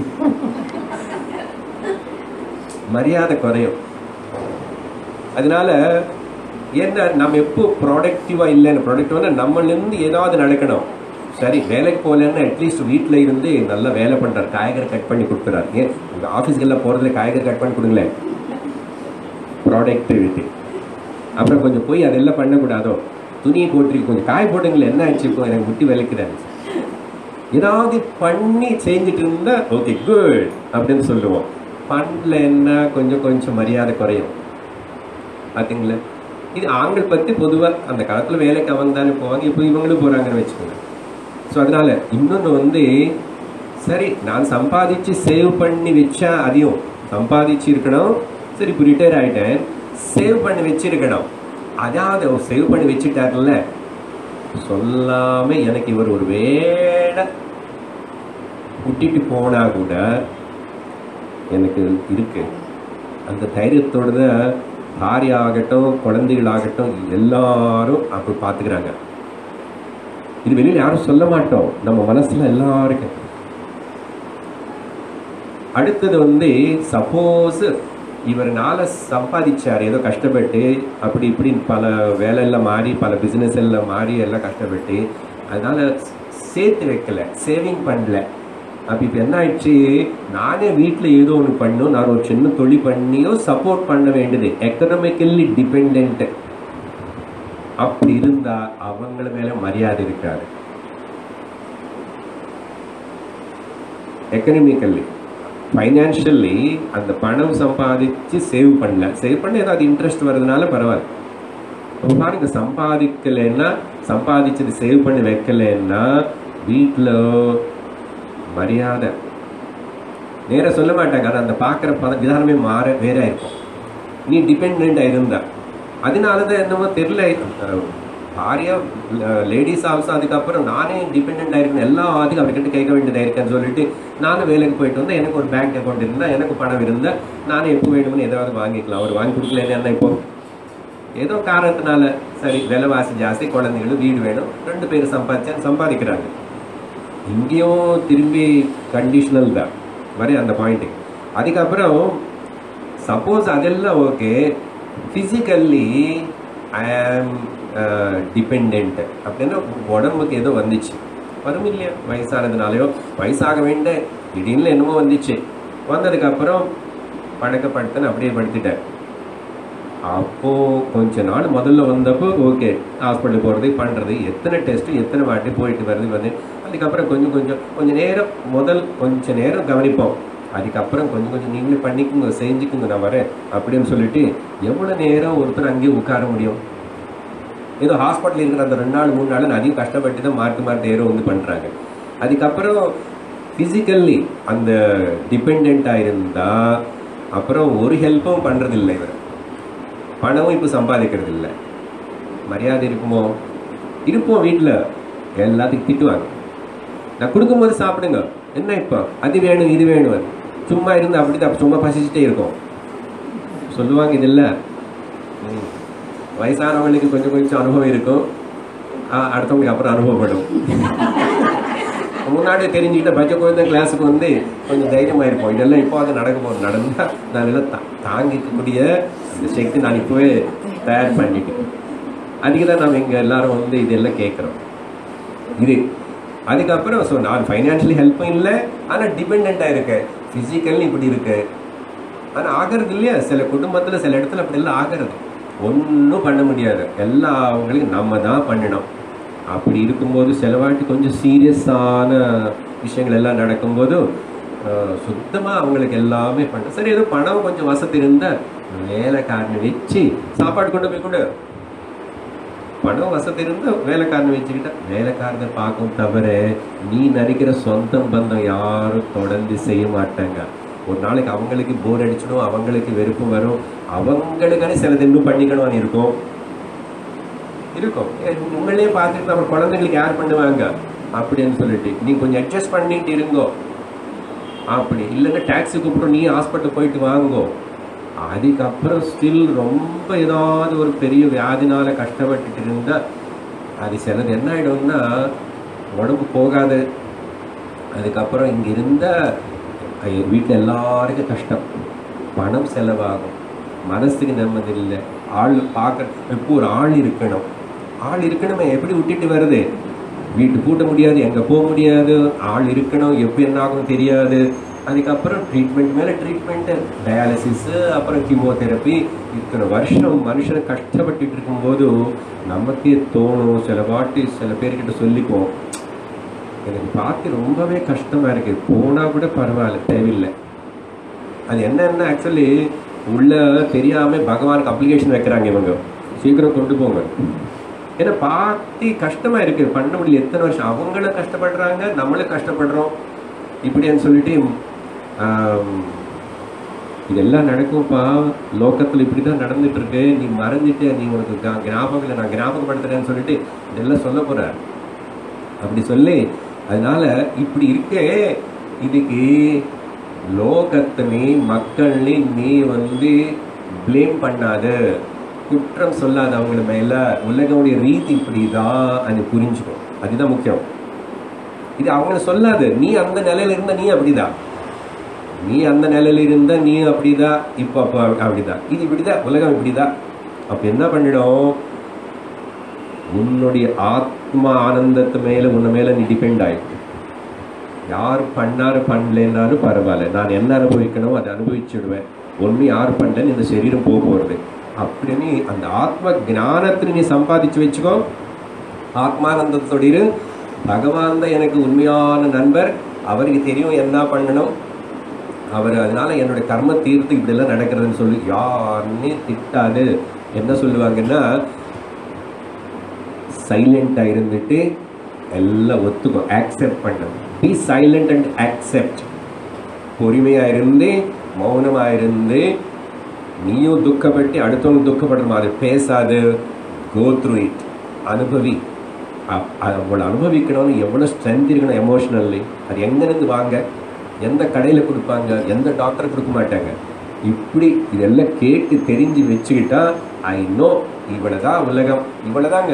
மரியாதை குறையும் அதனால என்ன நம்ம எப்போ ப்ராடக்டிவாக இல்லைன்னு ப்ராடக்டிவான நம்மளிருந்து ஏதாவது நடக்கணும் சரி வேலைக்கு போகலன்னா அட்லீஸ்ட் வீட்டில் இருந்து நல்லா வேலை பண்ணுறாரு காய்கறி கட் பண்ணி கொடுக்குறாரு ஏன் உங்கள் ஆஃபீஸ்க்கெல்லாம் போகிறதுல காய்கறி கட் பண்ணி கொடுங்களேன் ப்ராடக்டிவிட்டி அப்புறம் கொஞ்சம் போய் அதெல்லாம் பண்ணக்கூடாதோ துணியை போட்டு கொஞ்சம் காய போட்டுங்களேன் என்ன ஆச்சு இப்போ எனக்கு முட்டி விளக்குறாரு ஏதாவது பண்ணி செஞ்சுட்டு இருந்தா ஓகே குட் அப்படின்னு சொல்லுவோம் பண்ணல என்ன கொஞ்சம் கொஞ்சம் மரியாதை குறையும் பார்த்தீங்களா இது ஆண்கள் பற்றி பொதுவாக அந்த காலத்தில் வேலைக்கு அவங்க தானே போவாங்க இப்போ இவங்களும் போகிறாங்கன்னு வச்சுக்கோங்க ஸோ அதனால இன்னொன்று வந்து சரி நான் சம்பாதிச்சு சேவ் பண்ணி வச்சா அதையும் சம்பாதிச்சு இருக்கணும் சரி இப்போ ரிட்டையர் ஆயிட்டேன் சேவ் பண்ணி வச்சிருக்கணும் அதாவது சேவ் பண்ணி வச்சுட்டார்ல சொல்லாம எனக்கு இவர் ஒரு வேளை விட்டுட்டு போனா கூட எனக்கு இருக்கு அந்த தைரியத்தோட தான் பாரி ஆகட்டும் குழந்தைகளாகட்டும் எல்லாரும் அப்படி பார்த்துக்கிறாங்க இது வெளியில யாரும் சொல்ல மாட்டோம் நம்ம மனசுல எல்லாருக்கும் அடுத்தது வந்து சப்போஸ் இவர்னால சம்பாதிச்சார் ஏதோ கஷ்டப்பட்டு அப்படி இப்படி பல வேலையெல்லாம் மாறி பல பிஸ்னஸ் எல்லாம் மாறி எல்லாம் கஷ்டப்பட்டு அதனால சேர்த்து வைக்கல சேவிங் பண்ணல அப்போ இப்போ என்ன ஆயிடுச்சு நானே வீட்டில் ஏதோ ஒன்று பண்ணும் நான் ஒரு சின்ன தொழில் பண்ணியோ சப்போர்ட் பண்ண வேண்டியது எக்கனாமிக்கல்லி டிபெண்ட் அப்படி இருந்தா அவங்கள மேல மரியாதை இருக்காது எக்கனாமிக்கல்லி ஃபைனான்ஷியலி அந்த பணம் சம்பாதிச்சு சேவ் பண்ணல சேவ் பண்ண ஏதாவது இன்ட்ரெஸ்ட் வர்றதுனால பரவாயில்ல அப்போ பாருங்க சம்பாதிக்கலைன்னா சம்பாதிச்சது சேவ் பண்ணி வைக்கலைன்னா வீட்டில் மரியாதை நேரா சொல்ல மாட்டாங்க அது அந்த பார்க்குற பத விதானமே மாற வேற இருக்கும் நீ டிபெண்ட் இருந்தா அதனால தான் என்னமோ தெரில பாரியா லேடிஸ் ஆல்சோ அதுக்கப்புறம் நானே டிபெண்ட் ஆயிருக்கேன் எல்லா அதுக்கும் அவர்கிட்ட கேட்க வேண்டியதாக இருக்கேன்னு சொல்லிட்டு நானும் வேலைக்கு போயிட்டு வந்தேன் எனக்கு ஒரு பேங்க் அக்கௌண்ட் இருந்தால் எனக்கு பணம் இருந்தால் நானே எப்போ வேணும்னு ஏதாவது வாங்கிக்கலாம் அவர் வாங்கி கொடுக்கலன்னு என்ன இப்போ ஏதோ காரணத்தினால சரி விலைவாசி ஜாஸ்தி குழந்தைகளும் வீடு வேணும் ரெண்டு பேரும் சம்பாதிச்சா சம்பாதிக்கிறாங்க இங்கேயும் திரும்பி கண்டிஷனல் தான் மாதிரி அந்த பாயிண்ட்டு அதுக்கப்புறம் சப்போஸ் அதெல்லாம் ஓகே ஃபிசிக்கல்லி ஐ ஆம் டிபெண்ட் அப்படின்னா உடம்புக்கு ஏதோ வந்துச்சு வரும் இல்லையா வயசானதுனாலயோ வயசாக வேண்ட திடீர்னு என்னமோ வந்துச்சு வந்ததுக்கப்புறம் பழக்கப்படுத்தன்னு அப்படியே படுத்திட்டேன் அப்போ கொஞ்ச நாள் முதல்ல வந்தப்போ ஓகே ஹாஸ்பிட்டல் போகிறது பண்ணுறது எத்தனை டெஸ்ட்டு எத்தனை வாட்டி போயிட்டு வருது வந்து அதுக்கப்புறம் கொஞ்சம் கொஞ்சம் கொஞ்சம் நேரம் முதல் கொஞ்ச நேரம் கவனிப்போம் அதுக்கப்புறம் கொஞ்சம் கொஞ்சம் நீங்களே பண்ணிக்குங்க செஞ்சுக்குங்க நான் வரேன் அப்படின்னு சொல்லிட்டு எவ்வளோ நேரம் ஒருத்தர் அங்கேயே உட்கார முடியும் ஏதோ ஹாஸ்பிட்டல் இருக்கிற அந்த ரெண்டு நாள் மூணு நாள் அதையும் கஷ்டப்பட்டு தான் மாற்றி மாற்றி ஏதோ வந்து பண்ணுறாங்க அதுக்கப்புறம் ஃபிசிக்கல்லி அந்த டிபெண்ட்டாக இருந்தால் அப்புறம் ஒரு ஹெல்ப்பும் பண்ணுறதில்லை இவர் பணமும் இப்போ சம்பாதிக்கிறது இல்லை மரியாதை இருக்குமோ இருப்போம் வீட்டில் எல்லாத்துக்கும் திட்டுவாங்க நான் கொடுக்கும்போது சாப்பிடுங்க என்ன இப்போ அது வேணும் இது வேணும் சும்மா இருந்து அப்படிதான் சும்மா பசிச்சுட்டே இருக்கும் சொல்லுவாங்க இதில்ல ம். வயசானவங்களுக்கு கொஞ்சம் கொஞ்சம் அனுபவம் இருக்கும் ஆ, அடுத்தவங்களுக்கு அப்புறம் அனுபவப்படும் முன்னாடி தெரிஞ்சுக்கிட்ட பச்சை குழந்தை கிளாஸுக்கு வந்து கொஞ்சம் தைரியமாக இருப்போம் இதெல்லாம் இப்போ அது நடக்க போகுது நடந்தால் நான் எல்லாம் தா தாங்கிக்கக்கூடிய அந்த சக்தி நான் இப்போவே தயார் பண்ணிட்டேன் அதுக்கு தான் நம்ம இங்கே எல்லாரும் வந்து இதெல்லாம் கேட்குறோம் இது அதுக்கப்புறம் ஸோ நான் ஃபைனான்ஷியலி ஹெல்ப்பும் இல்லை ஆனால் டிபெண்ட்டாக இருக்கேன் ஃபிசிக்கல்லி இப்படி இருக்கு ஆனால் ஆகிறது இல்லையா சில குடும்பத்தில் சில இடத்துல அப்படிலாம் ஆகிறது ஒன்றும் பண்ண முடியாது எல்லாம் அவங்களுக்கு நம்ம தான் பண்ணணும் அப்படி இருக்கும்போது சிலவாட்டி கொஞ்சம் சீரியஸான விஷயங்கள் எல்லாம் நடக்கும்போது சுத்தமாக அவங்களுக்கு எல்லாமே பண்ண சரி ஏதோ பணம் கொஞ்சம் வசதி இருந்தால் வேலைக்காரனை வச்சு சாப்பாடு கொண்டு போய் கொடு பணம் வசதி இருந்தா வேலைக்காரனை வச்சுக்கிட்டா வேலைக்காரனை பார்க்கும் தவிர நீ நினைக்கிற சொந்தம் பந்தம் யாரும் தொடர்ந்து செய்ய மாட்டாங்க ஒரு நாளைக்கு அவங்களுக்கு போர் அடிச்சிடும் அவங்களுக்கு வெறுப்பு வரும் அவங்களுக்கான சிலது இன்னும் பண்ணிக்கணும்னு இருக்கும் இருக்கும் ஏ, உங்களே பார்த்துட்டு நம்ம குழந்தைங்களுக்கு யார் பண்ணுவாங்க அப்படின்னு சொல்லிட்டு நீ கொஞ்சம் அட்ஜஸ்ட் பண்ணிட்டு இருங்கோ அப்படி இல்லைன்னா டாக்ஸி கூப்பிட்டு நீ ஹாஸ்பிட்டல் போயிட்டு வாங்கோ அதுக்கப்புறம் ஸ்டில் ரொம்ப ஏதாவது ஒரு பெரிய வியாதினால கஷ்டப்பட்டுட்டு இருந்தா அது சிலது என்ன ஆயிடும்னா உடம்பு போகாது அதுக்கப்புறம் இங்க இருந்த வீட்டில் எல்லாருக்கும் கஷ்டம் பணம் செலவாகும் மனசுக்கு நிம்மதி இல்லை ஆள் பார்க்க இப்போ ஒரு ஆள் இருக்கணும் ஆள் இருக்கணுமே எப்படி விட்டுட்டு வருது வீட்டு பூட்ட முடியாது எங்கே போக முடியாது ஆள் இருக்கணும் எப்போ என்ன ஆகும் தெரியாது அதுக்கப்புறம் ட்ரீட்மெண்ட் மேலே ட்ரீட்மெண்ட்டு டயாலிசிஸு அப்புறம் கீமோதெரப்பி இத்தனை வருஷம் மனுஷனை கஷ்டப்பட்டுட்டு இருக்கும்போது நமக்கே தோணும் சில வாட்டி சில பேர்கிட்ட சொல்லிக்குவோம் எனக்கு பார்த்து ரொம்பவே கஷ்டமாக இருக்குது போனால் கூட பரவாயில்ல தேவையில்லை அது என்னன்னா ஆக்சுவலி உள்ள தெரியாம பகவானுக்கு அப்ளிகேஷன் வைக்கிறாங்க இவங்க சீக்கிரம் கொண்டு போங்க ஏன்னா பார்த்து கஷ்டமா இருக்கு பண்ண முடியல எத்தனை வருஷம் அவங்களும் கஷ்டப்படுறாங்க நம்மளும் கஷ்டப்படுறோம் இப்படின்னு சொல்லிட்டு ஆம், இதெல்லாம் நடக்கும்ப்பா லோக்கத்தில் இப்படி தான் நடந்துட்டு இருக்கு நீ மறந்துட்டு நீ உனக்கு கா- ஞாபகம் இல்லை நான் ஞாபகப்படுத்துறேன்னு சொல்லிட்டு இதெல்லாம் சொல்ல போறார் அப்படி சொல்லி அதனால இப்படி இருக்கே இதுக்கு லோகத்தினே மக்கள்னே நீ வந்து ப்ளேம் பண்ணாத குற்றம் சொல்லாத அவங்கள மேல உலகவுடைய ரீதி இப்படிதான் அது புரிஞ்சுக்கும் அதுதான் முக்கியம் இது அவங்கள சொல்லாது நீ அந்த நிலையில இருந்த நீ அப்படிதான் நீ அந்த நிலையில இருந்த நீ அப்படிதான் இப்போ அப்போ அப்படிதான் இது இப்படிதான் உலகம் இப்படிதான் அப்ப என்ன பண்ணிடும் உன்னுடைய ஆத்மா ஆனந்தத்து மேல உன்ன மேல நீ டிபெண்ட் ஆயிடும் யார் பண்ணாரு பண்ணலன்னாலும் பரவாயில்ல நான் என்ன அனுபவிக்கணும் அதை அனுபவிச்சுடுவேன் ஒன்று யார் பண்ணலன்னு இந்த சரீரம் போக போகிறது அப்படின்னு அந்த ஆத்ம ஞானத்தை நீ சம்பாதிச்சு வச்சுக்கோ ஆத்மானந்தத்தோட இரு பகவான் தான் எனக்கு உண்மையான நண்பர் அவருக்கு தெரியும் என்ன பண்ணணும் அவர் அதனால என்னுடைய கர்ம தீர்த்து இப்படியெல்லாம் நடக்கிறதுன்னு சொல்லி யாருன்னே திட்டாது என்ன சொல்லுவாங்கன்னா சைலண்டாக இருந்துட்டு எல்லாம் ஒத்துக்கோ ஆக்செப்ட் பண்ணணும் பி சைலண்ட் அண்ட் ஆக்செப்ட் பொறுமையாக இருந்து மௌனமாக இருந்து நீயும் துக்கப்பட்டு அடுத்தவங்க துக்கப்படுற மாதிரி பேசாது கோ த்ரூ இட் அனுபவி அ- அவ்வளோ அனுபவிக்கணும்னு எவ்வளோ ஸ்ட்ரென்த் இருக்கணும் எமோஷ்னல்லி அது எங்கேருந்து வாங்க எந்த கடையில் கொடுப்பாங்க எந்த டாக்டர் கொடுக்க மாட்டாங்க இப்படி இதெல்லாம் கேட்டு தெரிஞ்சு வச்சுக்கிட்டா ஐ நோ இவ்வளவுதான் உலகம் இவ்வளவுதாங்க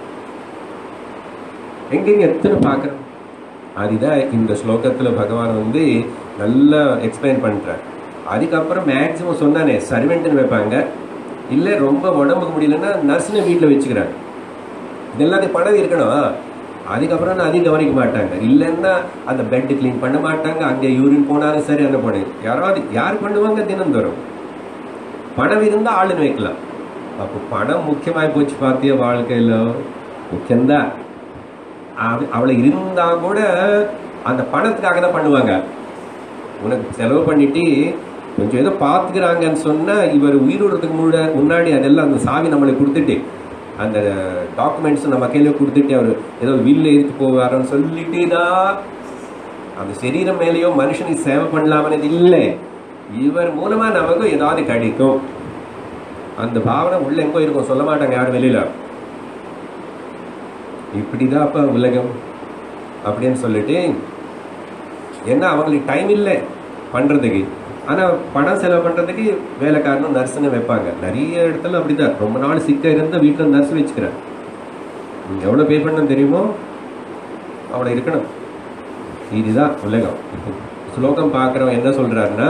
எங்கெங்க எத்தனை பார்க்குறோம் அதுதான் இந்த ஸ்லோகத்தில் பகவான் வந்து நல்லா எக்ஸ்பிளைன் பண்ணுறார் அதுக்கப்புறம் மேக்ஸிமம் சொன்னானே சர்வெண்ட்னு வைப்பாங்க இல்லை ரொம்ப உடம்புக்கு முடியலன்னா நர்ஸ்னு வீட்டில் வச்சுக்கிறாங்க இதெல்லாத்தையும் பணம் இருக்கணும் அதுக்கப்புறம் நான் அதையும் கவனிக்க மாட்டாங்க இல்லைன்னா அந்த பெட் க்ளீன் பண்ண மாட்டாங்க அங்கே யூரின் போனாலும் சரி அந்த போனேன் யாராவது யார் பண்ணுவாங்க தினந்தோறும் பணம் இருந்தால் ஆளுன்னு வைக்கலாம் அப்போ பணம் முக்கியமாகி போச்சு பார்த்தியா வாழ்க்கையில் முக்கியம்தான் அவ- அவளை இருந்தா கூட அந்த பணத்துக்காக தான் பண்ணுவாங்க உனக்கு செலவு பண்ணிட்டு கொஞ்சம் ஏதோ பார்த்துக்கிறாங்கன்னு சொன்னா இவர் உயிரோடுறதுக்கு முன்னாடி முன்னாடி அதெல்லாம் அந்த சாவி நம்மளுக்கு கொடுத்துட்டு அந்த டாக்குமெண்ட்ஸ் நம்ம கையில கொடுத்துட்டு அவர் ஏதோ வில்ல எடுத்து போவாருன்னு சொல்லிட்டு தான் அந்த சரீரம் மேலேயோ மனுஷனுக்கு சேவை பண்ணலாமனது இல்லை இவர் மூலமா நமக்கு ஏதாவது கிடைக்கும் அந்த பாவனை உள்ள எங்கோ இருக்கும் சொல்ல மாட்டாங்க யாரும் வெளியில இப்படிதான் அப்ப உலகம் அப்படின்னு சொல்லிட்டு ஏன்னா அவங்களுக்கு டைம் இல்லை பண்ணுறதுக்கு ஆனால் பணம் செலவு பண்ணுறதுக்கு வேலைக்காரனும் நர்ஸுன்னு வைப்பாங்க நிறைய இடத்துல அப்படிதான் ரொம்ப நாள் சிக்க இருந்தால் வீட்டில் நர்ஸ் வச்சுக்கிறேன் நீங்கள் எவ்வளோ பே பண்ணணும் தெரியுமோ அவ்வளோ இருக்கணும் இதுதான் உலகம் ஸ்லோகம் பார்க்குறவன் என்ன சொல்கிறாருன்னா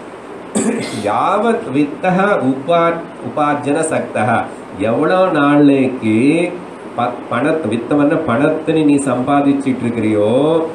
யாவத் வித்தக உபா உபார்ஜன சக்தக எவ்வளோ நாளைக்கு ப பணத்தை வித்தவன பணத்தை நீ சம்பாதிச்சிட்டு இருக்கிறியோ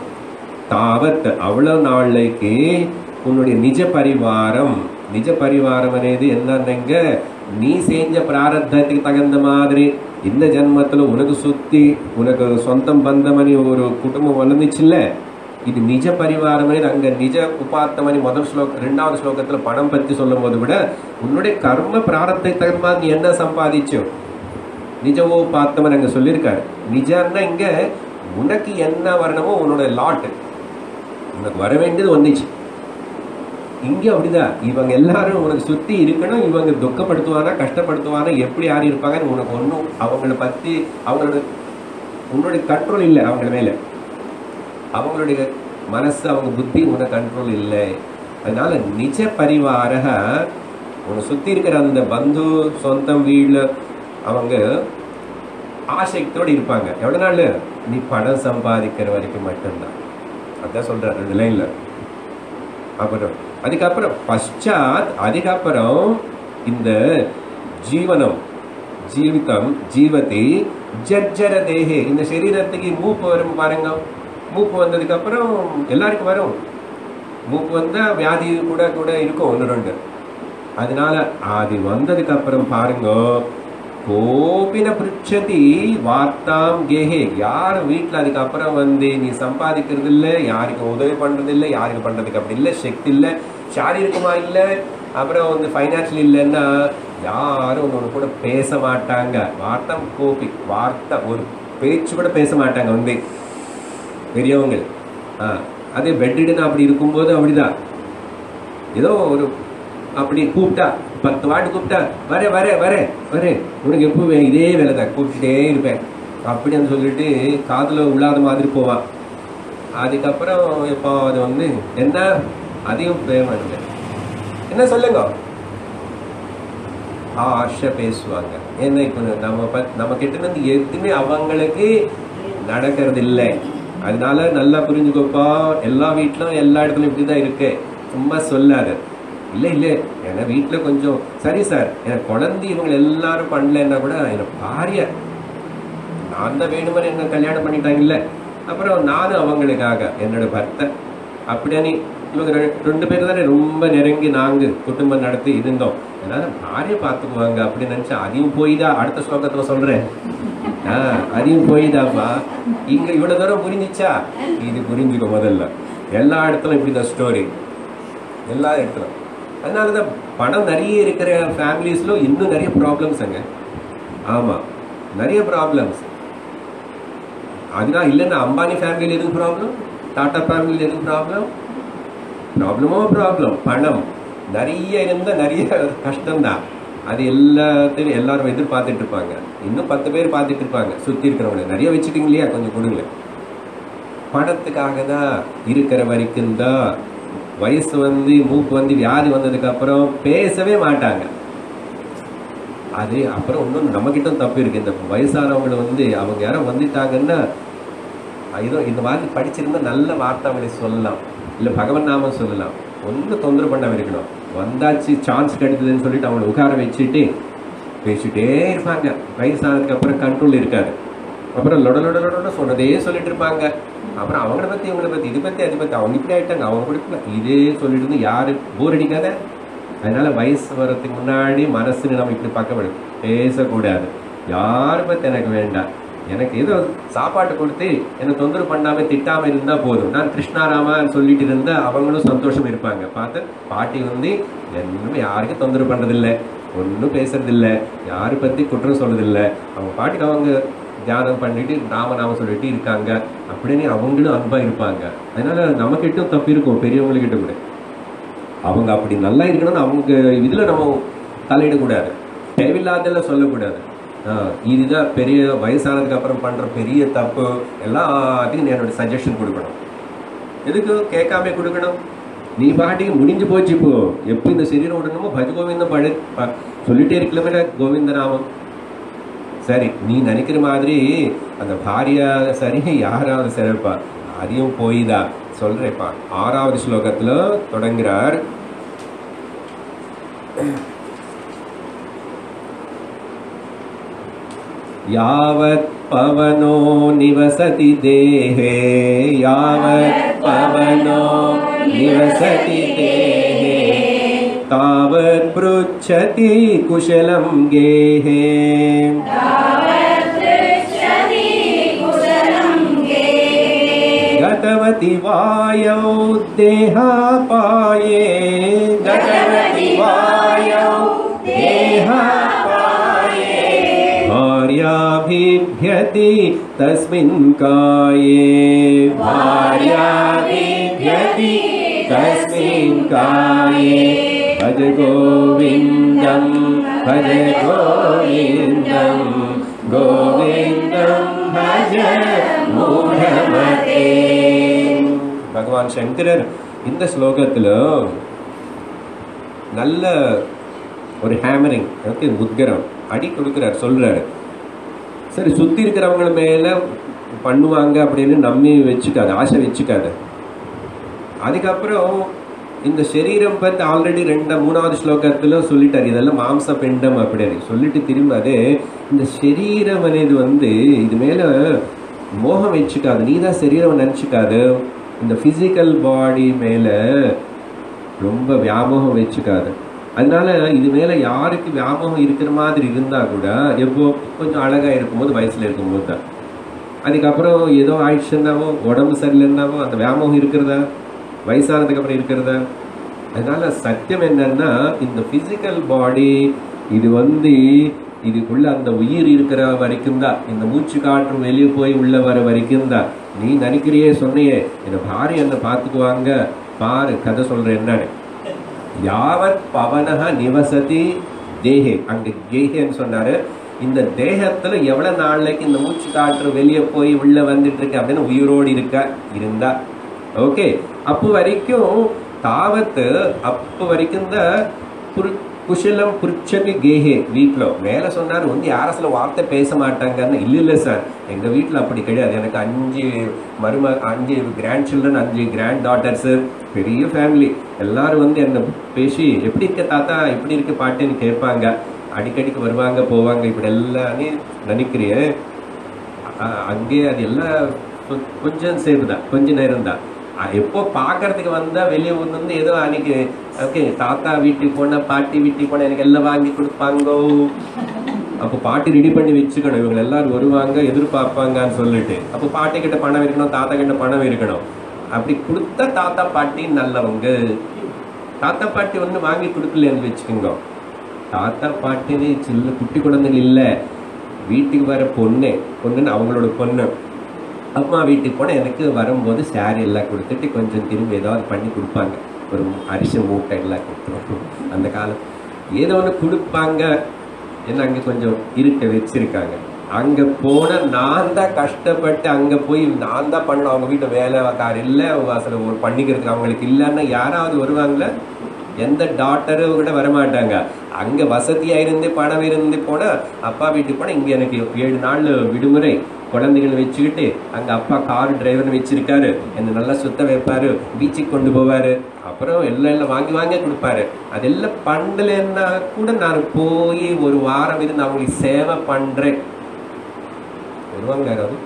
தாவத் அவ்வளோ நாளைக்கு உன்னுடைய நிஜ பரிவாரம் நிஜ பரிவாரம் అనేది என்னன்னங்க நீ செஞ்ச பிராரத்தத்துக்கு தகுந்த மாதிரி இந்த ஜென்மத்துல உனக்கு சுத்தி உனக்கு சொந்தம் பந்தமணி ஒரு குடும்பம் வளர்ந்துச்சுல்ல இது நிஜ பரிவாரம் అనేది அங்க நிஜ உபாத்தமணி முதல் ஸ்லோக ரெண்டாவது ஸ்லோகத்துல பணம் பத்தி சொல்லும் போது விட உன்னுடைய கர்ம பிராரத்துக்கு தகுந்த மாதிரி நீ என்ன சம்பாதிச்சோ நிஜவோ பார்த்தவன் அங்க சொல்லியிருக்காரு நிஜம்னா இங்க உனக்கு என்ன வரணுமோ உன்னோட லாட் உனக்கு வர வேண்டியது வந்துச்சு இங்க அப்படிதான் இவங்க எல்லாரும் உனக்கு சுத்தி இருக்கணும் இவங்க துக்கப்படுத்துவானா கஷ்டப்படுத்துவானா எப்படி யார் இருப்பாங்கன்னு உனக்கு ஒன்றும் அவங்கள பத்தி அவங்களோட உன்னுடைய கண்ட்ரோல் இல்லை அவங்கள மேல அவங்களுடைய மனசு அவங்க புத்தி உனக்கு கண்ட்ரோல் இல்லை அதனால நிஜ பரிவாரக உன்னை சுத்தி இருக்கிற அந்த பந்து சொந்தம் வீடு அவங்க ஆசைத்தோடு இருப்பாங்க எவ்வளவு நாள் நீ பணம் சம்பாதிக்கிற வரைக்கும் மட்டும்தான் அதான் சொல்றேன் ரெண்டு லைன்ல அப்புறம் அதுக்கப்புறம் பశ్చాத் அதுக்கப்புறம் இந்த ஜீவனம் ஜீவிதம் ஜீவதி ஜர்ஜர தேகே இந்த சரீரத்துக்கு மூப்பு வரும் பாருங்க மூப்பு வந்ததுக்கு அப்புறம் எல்லாருக்கும் வரும் மூப்பு வந்தா வியாதி கூட கூட இருக்கும் ஒன்று ரெண்டு அதனால அது வந்ததுக்கு அப்புறம் பாருங்க கோபின பிருச்சதி வார்த்தாம் கேஹே யார் வீட்டில் அதுக்கப்புறம் வந்து நீ சம்பாதிக்கிறது இல்லை யாருக்கு உதவி பண்றது இல்லை யாருக்கு பண்றதுக்கு அப்படி இல்லை சக்தி இல்லை சாரீரிகமா இல்லை அப்புறம் வந்து ஃபைனான்ஷியல் இல்லைன்னா யாரும் ஒன்று கூட பேச மாட்டாங்க வார்த்தம் கோபி வார்த்தை ஒரு பேச்சு கூட பேச மாட்டாங்க வந்து பெரியவங்க ஆ அதே பெட்டிடுன்னு அப்படி இருக்கும்போது அப்படிதான் ஏதோ ஒரு அப்படி கூப்பிட்டா பத்து வாட்டி கூப்பிட்டா வரேன் வரேன் வரேன் வரேன் உனக்கு எப்பவுமே இதே வேலை தான் கூப்பிட்டுட்டே இருப்பேன் அப்படின்னு சொல்லிட்டு காதுல உள்ளாத மாதிரி போவான் அதுக்கப்புறம் இப்போ அது வந்து என்ன அதையும் பேமெண்ட் என்ன சொல்லுங்க ஆஷை பேசுவாங்க ஏன்னா இப்போ நம்ம பத் நம்ம கிட்ட இருந்து எதுவுமே அவங்களுக்கு நடக்கிறது இல்லை அதனால நல்லா புரிஞ்சுக்கோப்பா எல்லா வீட்லயும் எல்லா இடத்துலயும் இப்படிதான் இருக்கு சும்மா சொல்லாது இல்லை இல்லை ஏன்னா வீட்டில் கொஞ்சம் சரி சார் எனக்கு குழந்தை இவங்க எல்லாரும் பண்ணலன்னா கூட எனக்கு பாரிய நான் தான் வேணுமனு என்ன கல்யாணம் பண்ணிட்டாங்கல்ல அப்புறம் நானும் அவங்களுக்காக என்னோட பர்த்தை அப்படின்னு இவங்க ரெ- ரெண்டு பேர் தானே ரொம்ப நெருங்கி நாங்க குடும்பம் நடத்தி இருந்தோம் அதனால பாரிய பார்த்துக்குவாங்க அப்படின்னு நினைச்சா அதையும் போய் தான் அடுத்த ஸ்லோகத்துல சொல்றேன் ஆ அதையும் போய்தாப்பா இங்க இவ்வளவு தூரம் புரிஞ்சிச்சா இது புரிஞ்சுக்க முதல்ல எல்லா இடத்துலயும் இப்படிதான் ஸ்டோரி எல்லா இடத்துலும் அதனால தான் பணம் நிறைய இருக்கிற ஃபேமிலிஸ்ல இன்னும் நிறைய ப்ராப்ளம்ஸ் அங்க ஆமா நிறைய ப்ராப்ளம்ஸ் அதனால இல்லைன்னா அம்பானி ஃபேமிலியில் எதுவும் ப்ராப்ளம் டாடா ஃபேமிலியில் எதுவும் ப்ராப்ளம் ப்ராப்ளமோ ப்ராப்ளம் பணம் நிறைய இருந்தால் நிறைய கஷ்டம்தான் அது எல்லாத்தையும் எல்லாரும் எதிர்பார்த்துட்டு இருப்பாங்க இன்னும் பத்து பேர் பார்த்துட்டு இருப்பாங்க சுற்றி இருக்கிறவங்க நிறைய வச்சுட்டீங்க இல்லையா கொஞ்சம் கொடுங்க பணத்துக்காக தான் இருக்கிற வரைக்கும் தான் வயசு வந்து மூக்கு வந்து வியாதி வந்ததுக்கு அப்புறம் பேசவே மாட்டாங்க அது அப்புறம் இன்னும் நம்மகிட்ட தப்பு இருக்கு இந்த வயசானவங்களை வந்து அவங்க யாரோ வந்துட்டாங்கன்னா இதோ இந்த மாதிரி படிச்சிருந்தா நல்ல வார்த்தை அவங்களுக்கு சொல்லலாம் இல்லை பகவன் நாமம் சொல்லலாம் ஒன்றும் தொந்தரவு பண்ணாம இருக்கணும் வந்தாச்சு சான்ஸ் கிடைத்ததுன்னு சொல்லிட்டு அவங்களை உட்கார வச்சுட்டு பேசிட்டே இருப்பாங்க வயசானதுக்கு அப்புறம் கண்ட்ரோல் இருக்காது அப்புறம் லொட லொட லொட சொன்னதே சொல்லிட்டு இருப்பாங்க அப்புறம் அவங்கள பத்தி இவங்கள பத்தி இது பத்தி அது பத்தி அவங்க இப்படி ஆயிட்டாங்க அவங்க கூட இப்படி இதே சொல்லிட்டு இருந்து யாரு போர் அடிக்காத அதனால வயசு வர்றதுக்கு முன்னாடி மனசுன்னு நம்ம இப்படி பார்க்க பேசக்கூடாது யாரை பத்தி எனக்கு வேண்டாம் எனக்கு ஏதோ சாப்பாட்டு கொடுத்து என்னை தொந்தரவு பண்ணாம திட்டாம இருந்தா போதும் நான் கிருஷ்ணாராமான்னு சொல்லிட்டு இருந்தா அவங்களும் சந்தோஷம் இருப்பாங்க பார்த்து பாட்டி வந்து என்னமே யாருக்கும் தொந்தரவு பண்றதில்லை ஒன்றும் பேசுறதில்ல யாரை பத்தி குற்றம் சொல்றதில்ல அவங்க பாட்டுக்கு அவங்க தியானம் பண்ணிட்டு ராமநாமம் சொல்லிட்டு இருக்காங்க அப்படின்னு அவங்களும் அன்பா இருப்பாங்க அதனால நம்மகிட்டும் தப்பு இருக்கும் பெரியவங்ககிட்ட கூட அவங்க அப்படி நல்லா இருக்கணும்னு அவங்க இதுல நம்ம தலையிடக்கூடாது தேவையில்லாதெல்லாம் சொல்லக்கூடாது ஆஹ் இதுதான் பெரிய வயசானதுக்கு அப்புறம் பண்ற பெரிய தப்பு எல்லாத்துக்கும் நீ என்னோட சஜஷன் கொடுக்கணும் எதுக்கு கேட்காம கொடுக்கணும் நீ பாட்டுக்கு முடிஞ்சு போச்சு இப்போ எப்போ இந்த சரீரம் விடணுமோ பஜ கோவிந்தம் பழ ப- சொல்லிட்டே இருக்கலாமே கோவிந்த நாமம் சரி நீ நினைக்கிற மாதிரி அந்த பாரியா சரி யாராவது சரிப்பா அதையும் போய்தா சொல்றேப்பா ஆறாவது ஸ்லோகத்துல தொடங்குறார் यावत् पवनो निवसति देहे यावत् पवनो निवसति देहे तावत् पृच्छति कुशलं गेहे गतवति वायौ देहापाये गतवति वायौ देहापाये भार्याभिभ्यति तस्मिन् काये भार्याभिभ्यति तस्मिन् काये भज गोविन्दं भज गोविन्दं गोविन्दं भज மூடமதே பகவான் சங்கரர் இந்த ஸ்லோகத்துல நல்ல ஒரு ஹேமரிங் ஓகே உத்கரம் அடி கொடுக்குறார் சொல்றாரு சரி சுத்தி இருக்கிறவங்க மேல பண்ணுவாங்க அப்படின்னு நம்பி வச்சுக்காது ஆசை வச்சுக்காது அதுக்கப்புறம் இந்த சரீரம் பத்தி ஆல்ரெடி ரெண்டு மூணாவது ஸ்லோகத்துல சொல்லிட்டாரு இதெல்லாம் மாம்ச பிண்டம் அப்படின்னு சொல்லிட்டு திரும்ப அதே இந்த சரீரம் అనేది வந்து இது மேல மோகம் வச்சுக்காது நீ தான் சரீரம் நினச்சிக்காது இந்த ஃபிசிக்கல் பாடி மேல ரொம்ப வியாமோகம் வச்சுக்காது அதனால இது மேல யாருக்கு வியாமோகம் இருக்கிற மாதிரி இருந்தா கூட எப்போ கொஞ்சம் அழகா இருக்கும்போது வயசுல இருக்கும்போது தான் அதுக்கப்புறம் ஏதோ ஆயிடுச்சுன்னாவோ உடம்பு சரியில்லைன்னாவோ அந்த வியாமோகம் இருக்கிறதா வயசானதுக்கு அப்புறம் இருக்கிறதா அதனால சத்தியம் என்னன்னா இந்த பிசிக்கல் பாடி இது வந்து இதுக்குள்ள அந்த உயிர் இருக்கிற வரைக்கும் தான் இந்த மூச்சு காற்று வெளியே போய் உள்ள வர வரைக்கும் தான் நீ நினைக்கிறியே சொன்னியே இந்த பாரி என்ன பார்த்துக்குவாங்க பாரு கதை சொல்றேன் என்னன்னு யாவத் பவனக நிவசதி தேஹே அங்க கேஹேன்னு சொன்னாரு இந்த தேகத்துல எவ்வளவு நாளைக்கு இந்த மூச்சு காற்று வெளியே போய் உள்ள வந்துட்டு இருக்கு அப்படின்னு உயிரோடு இருக்க இருந்தா ஓகே அப்போ வரைக்கும் தாவத்து அப்போ வரைக்கும் தான் புரு- குஷலம் புருச்சனி கேஹே வீட்டில் மேலே சொன்னார் வந்து யாரும் சில வார்த்தை பேச மாட்டாங்கன்னு இல்லை இல்லை சார் எங்கள் வீட்டில் அப்படி கிடையாது எனக்கு அஞ்சு மரும அஞ்சு கிராண்ட் சில்ட்ரன் அஞ்சு கிராண்ட் டாட்டர்ஸு பெரிய ஃபேமிலி எல்லாரும் வந்து என்னை பேசி எப்படி இருக்க தாத்தா எப்படி இருக்க பாட்டுன்னு கேட்பாங்க அடிக்கடிக்கு வருவாங்க போவாங்க இப்படி எல்லாமே நினைக்கிறேன் அ- அங்கே அது எல்லாம் கொ- கொஞ்சம் சேவு தான் கொஞ்ச நேரம் தான் அ- எப்போ பார்க்கறதுக்கு வந்தா வெளியே வந்து ஏதோ அன்னைக்கு ஓகே தாத்தா வீட்டுக்கு போனா பாட்டி வீட்டுக்கு போனா எனக்கு எல்லாம் வாங்கி கொடுப்பாங்கோ அப்போ பாட்டி ரெடி பண்ணி வச்சுக்கணும் இவங்க எல்லாரும் வருவாங்க எதிர்பார்ப்பாங்கன்னு சொல்லிட்டு அப்போ பாட்டி கிட்ட பணம் இருக்கணும் தாத்தா கிட்ட பணம் இருக்கணும் அப்படி கொடுத்த தாத்தா பாட்டி நல்லவங்க தாத்தா பாட்டி ஒன்று வாங்கி கொடுக்கலன்னு வச்சுக்கோங்க தாத்தா பாட்டின்னு சின்ன குட்டி குழந்தைங்க இல்லை வீட்டுக்கு வர பொண்ணு பொண்ணுன்னு அவங்களோட பொண்ணு அம்மா வீட்டுக்கு போனால் எனக்கு வரும்போது சாரி எல்லாம் கொடுத்துட்டு கொஞ்சம் திரும்பி ஏதாவது பண்ணி கொடுப்பாங்க ஒரு அரிசி மூட்டை எல்லாம் கொடுத்துருவோம் அந்த காலம் ஏதோ ஒன்று கொடுப்பாங்க என்ன அங்கே கொஞ்சம் இருக்க வச்சிருக்காங்க அங்கே போன நான் தான் கஷ்டப்பட்டு அங்கே போய் நான் தான் பண்ணணும் அவங்க வீட்டு வேலைக்கார் இல்லை அசல ஒரு பண்ணிக்கிறதுக்கு அவங்களுக்கு இல்லைன்னா யாராவது வருவாங்களா எந்த டாக்டரும் கூட வரமாட்டாங்க அங்க வசதியா இருந்து பணம் இருந்து போனா அப்பா வீட்டுக்கு போனா இங்க எனக்கு ஏழு நாள் விடுமுறை குழந்தைகளை வச்சுக்கிட்டு அங்க அப்பா கார் டிரைவர் வச்சிருக்காரு என்ன நல்லா சுத்த வைப்பாரு பீச்சுக்கு கொண்டு போவாரு அப்புறம் எல்லாம் எல்லாம் வாங்கி வாங்கி கொடுப்பாரு அதெல்லாம் பண்ணலைன்னா கூட நான் போய் ஒரு வாரம் இருந்து அவங்களுக்கு சேவை பண்றேன் வருவாங்க யாராவது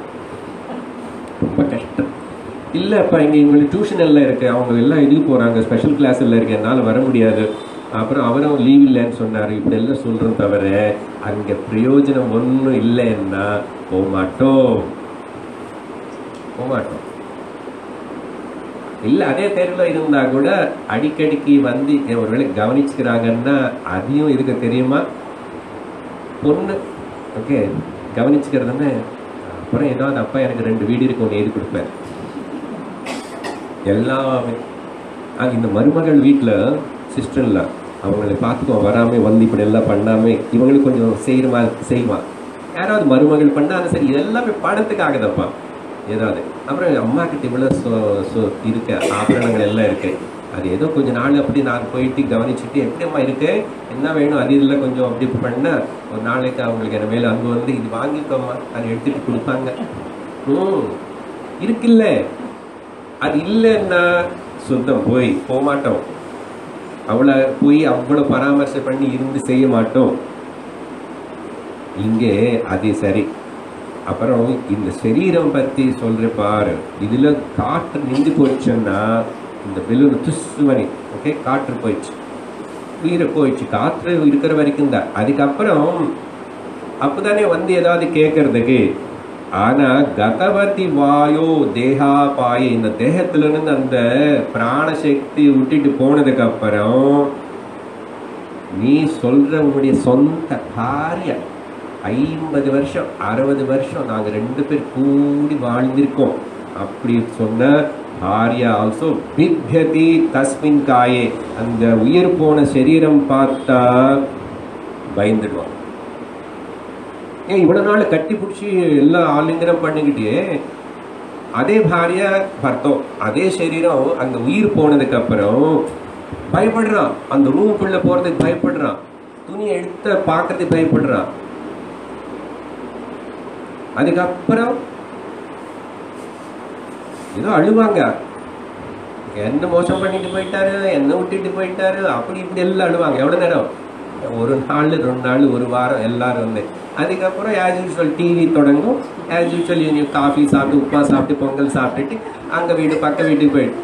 ரொம்ப கஷ்டம் இல்லைப்பா இங்கே இவங்களுக்கு டியூஷன் எல்லாம் இருக்கு அவங்க எல்லாம் இதுக்கு போகிறாங்க ஸ்பெஷல் கிளாஸ் எல்லாம் இருக்கு என்னால் வர முடியாது அப்புறம் அவரும் லீவ் இல்லைன்னு சொன்னார் இப்படி எல்லாம் சொல்கிறோம் தவிர அங்கே பிரயோஜனம் ஒன்றும் இல்லைன்னா போக மாட்டோம் போக மாட்டோம் இல்லை அதே தெருவில் இருந்தா கூட அடிக்கடிக்கு வந்து ஒருவேளை கவனிச்சுக்கிறாங்கன்னா அதையும் இதுக்கு தெரியுமா பொண்ணு ஓகே கவனிச்சுக்கிறதுன்னு அப்புறம் ஏதாவது அப்பா எனக்கு ரெண்டு வீடு இருக்கு ஒன்று எழுதி கொடுப்பேன் எல்லாமே ஆ, இந்த மருமகள் வீட்டில் சிஸ்டர்ல அவங்களை பார்த்துக்கோ வராமல் வந்து இப்படி எல்லாம் பண்ணாமல் இவங்களுக்கு கொஞ்சம் செய்கிற மாதிரி செய்வான் யாராவது மருமகள் பண்ணாலும் சரி இதெல்லாமே பணத்துக்காக தப்பா ஏதாவது அப்புறம் அம்மா கிட்ட இவ்வளோ சொ சொ இருக்க ஆபரணங்கள் எல்லாம் இருக்கு அது ஏதோ கொஞ்ச நாள் அப்படி நான் போயிட்டு கவனிச்சுட்டு எப்படி அம்மா இருக்கு என்ன வேணும் அது இதில் கொஞ்சம் அப்படி இப்படி பண்ணா ஒரு நாளைக்கு அவங்களுக்கு என்ன மேல அன்பு வந்து இது வாங்கிக்கோம்மா அதை எடுத்துட்டு கொடுப்பாங்க ம் இருக்குல்ல அது இல்லைன்னா சுத்தம் போய் போக மாட்டோம் அவளை போய் அவ்வளோ பராமரிசை பண்ணி இருந்து செய்ய மாட்டோம் இங்கே அது சரி அப்புறம் இந்த சரீரம் பத்தி சொல்ற பாரு இதுல காற்று நின்று போச்சுன்னா இந்த பெலூன் துசுமணி ஓகே காற்று போயிடுச்சு உயிரை போயிடுச்சு காற்று இருக்கிற வரைக்கும் தான் அதுக்கப்புறம் அப்பதானே வந்து ஏதாவது கேட்கறதுக்கு ஆனா கதவதி வாயோ தேகாபாய இந்த தேகத்துல இருந்து அந்த பிராணசக்தி விட்டுட்டு போனதுக்கு அப்புறம் நீ சொல்ற உன்னுடைய சொந்த பாரிய ஐம்பது வருஷம் அறுபது வருஷம் நாங்க ரெண்டு பேர் கூடி வாழ்ந்திருக்கோம் அப்படி சொன்ன பாரியா ஆல்சோ பிப்யதி தஸ்மின் காயே அந்த உயிர் போன சரீரம் பார்த்தா பயந்துடுவான் ஏன் இவ்வளவு நாள் கட்டி பிடிச்சி எல்லாம் ஆலிங்கனம் பண்ணிக்கிட்டே அதே பாரிய பர்த்தம் அதே சரீரம் அந்த உயிர் போனதுக்கு அப்புறம் பயப்படுறான் அந்த ரூமுக்குள்ள போறதுக்கு பயப்படுறான் துணியை எடுத்த பார்க்கறதுக்கு பயப்படுறான் அதுக்கப்புறம் ஏதோ அழுவாங்க என்ன மோசம் பண்ணிட்டு போயிட்டாரு என்ன விட்டுட்டு போயிட்டாரு அப்படி இப்படி எல்லாம் அழுவாங்க எவ்வளவு நேரம் ஒரு நாள் ரெண்டு நாள் ஒரு வாரம் எல்லாரும் வந்து அதுக்கப்புறம் ஆஸ் யூஸ்வல் டிவி தொடங்கும் ஆஸ் யூஸ்வல் நீ காஃபி சாப்பிட்டு உப்புமா சாப்பிட்டு பொங்கல் சாப்பிட்டுட்டு அங்க வீடு பக்க வீட்டுக்கு போயிடு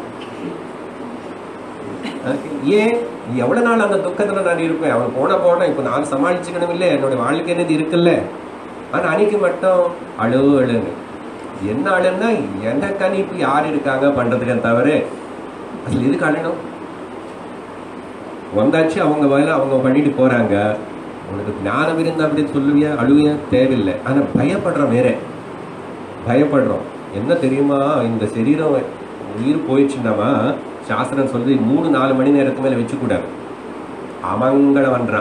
Okay. ஏன் எவ்வளவு நாள் அந்த துக்கத்துல நான் இருப்பேன் அவன் போன போன இப்ப நான் சமாளிச்சுக்கணும் இல்லை என்னோட வாழ்க்கை என்னது இருக்குல்ல ஆனா அன்னைக்கு மட்டும் அழு அழுன்னு என்ன அழுன்னா எனக்கு அனுப்பி யார் இருக்காங்க பண்றதுக்கு தவிர அதுல எதுக்கு அழணும் வந்தாச்சு அவங்க வேலை அவங்க பண்ணிட்டு போறாங்க உனக்கு ஞானம் இருந்தா அப்படி சொல்லுவியா அழுவியா தேவையில்லை ஆனா பயப்படுறோம் வேற பயப்படுறோம் என்ன தெரியுமா இந்த சரீரம் உயிர் போயிடுச்சுன்னாமா சாஸ்திரம் சொல்லி மூணு நாலு மணி நேரத்துக்கு மேல வச்சுக்கூடாது அமங்கலம் பண்றான்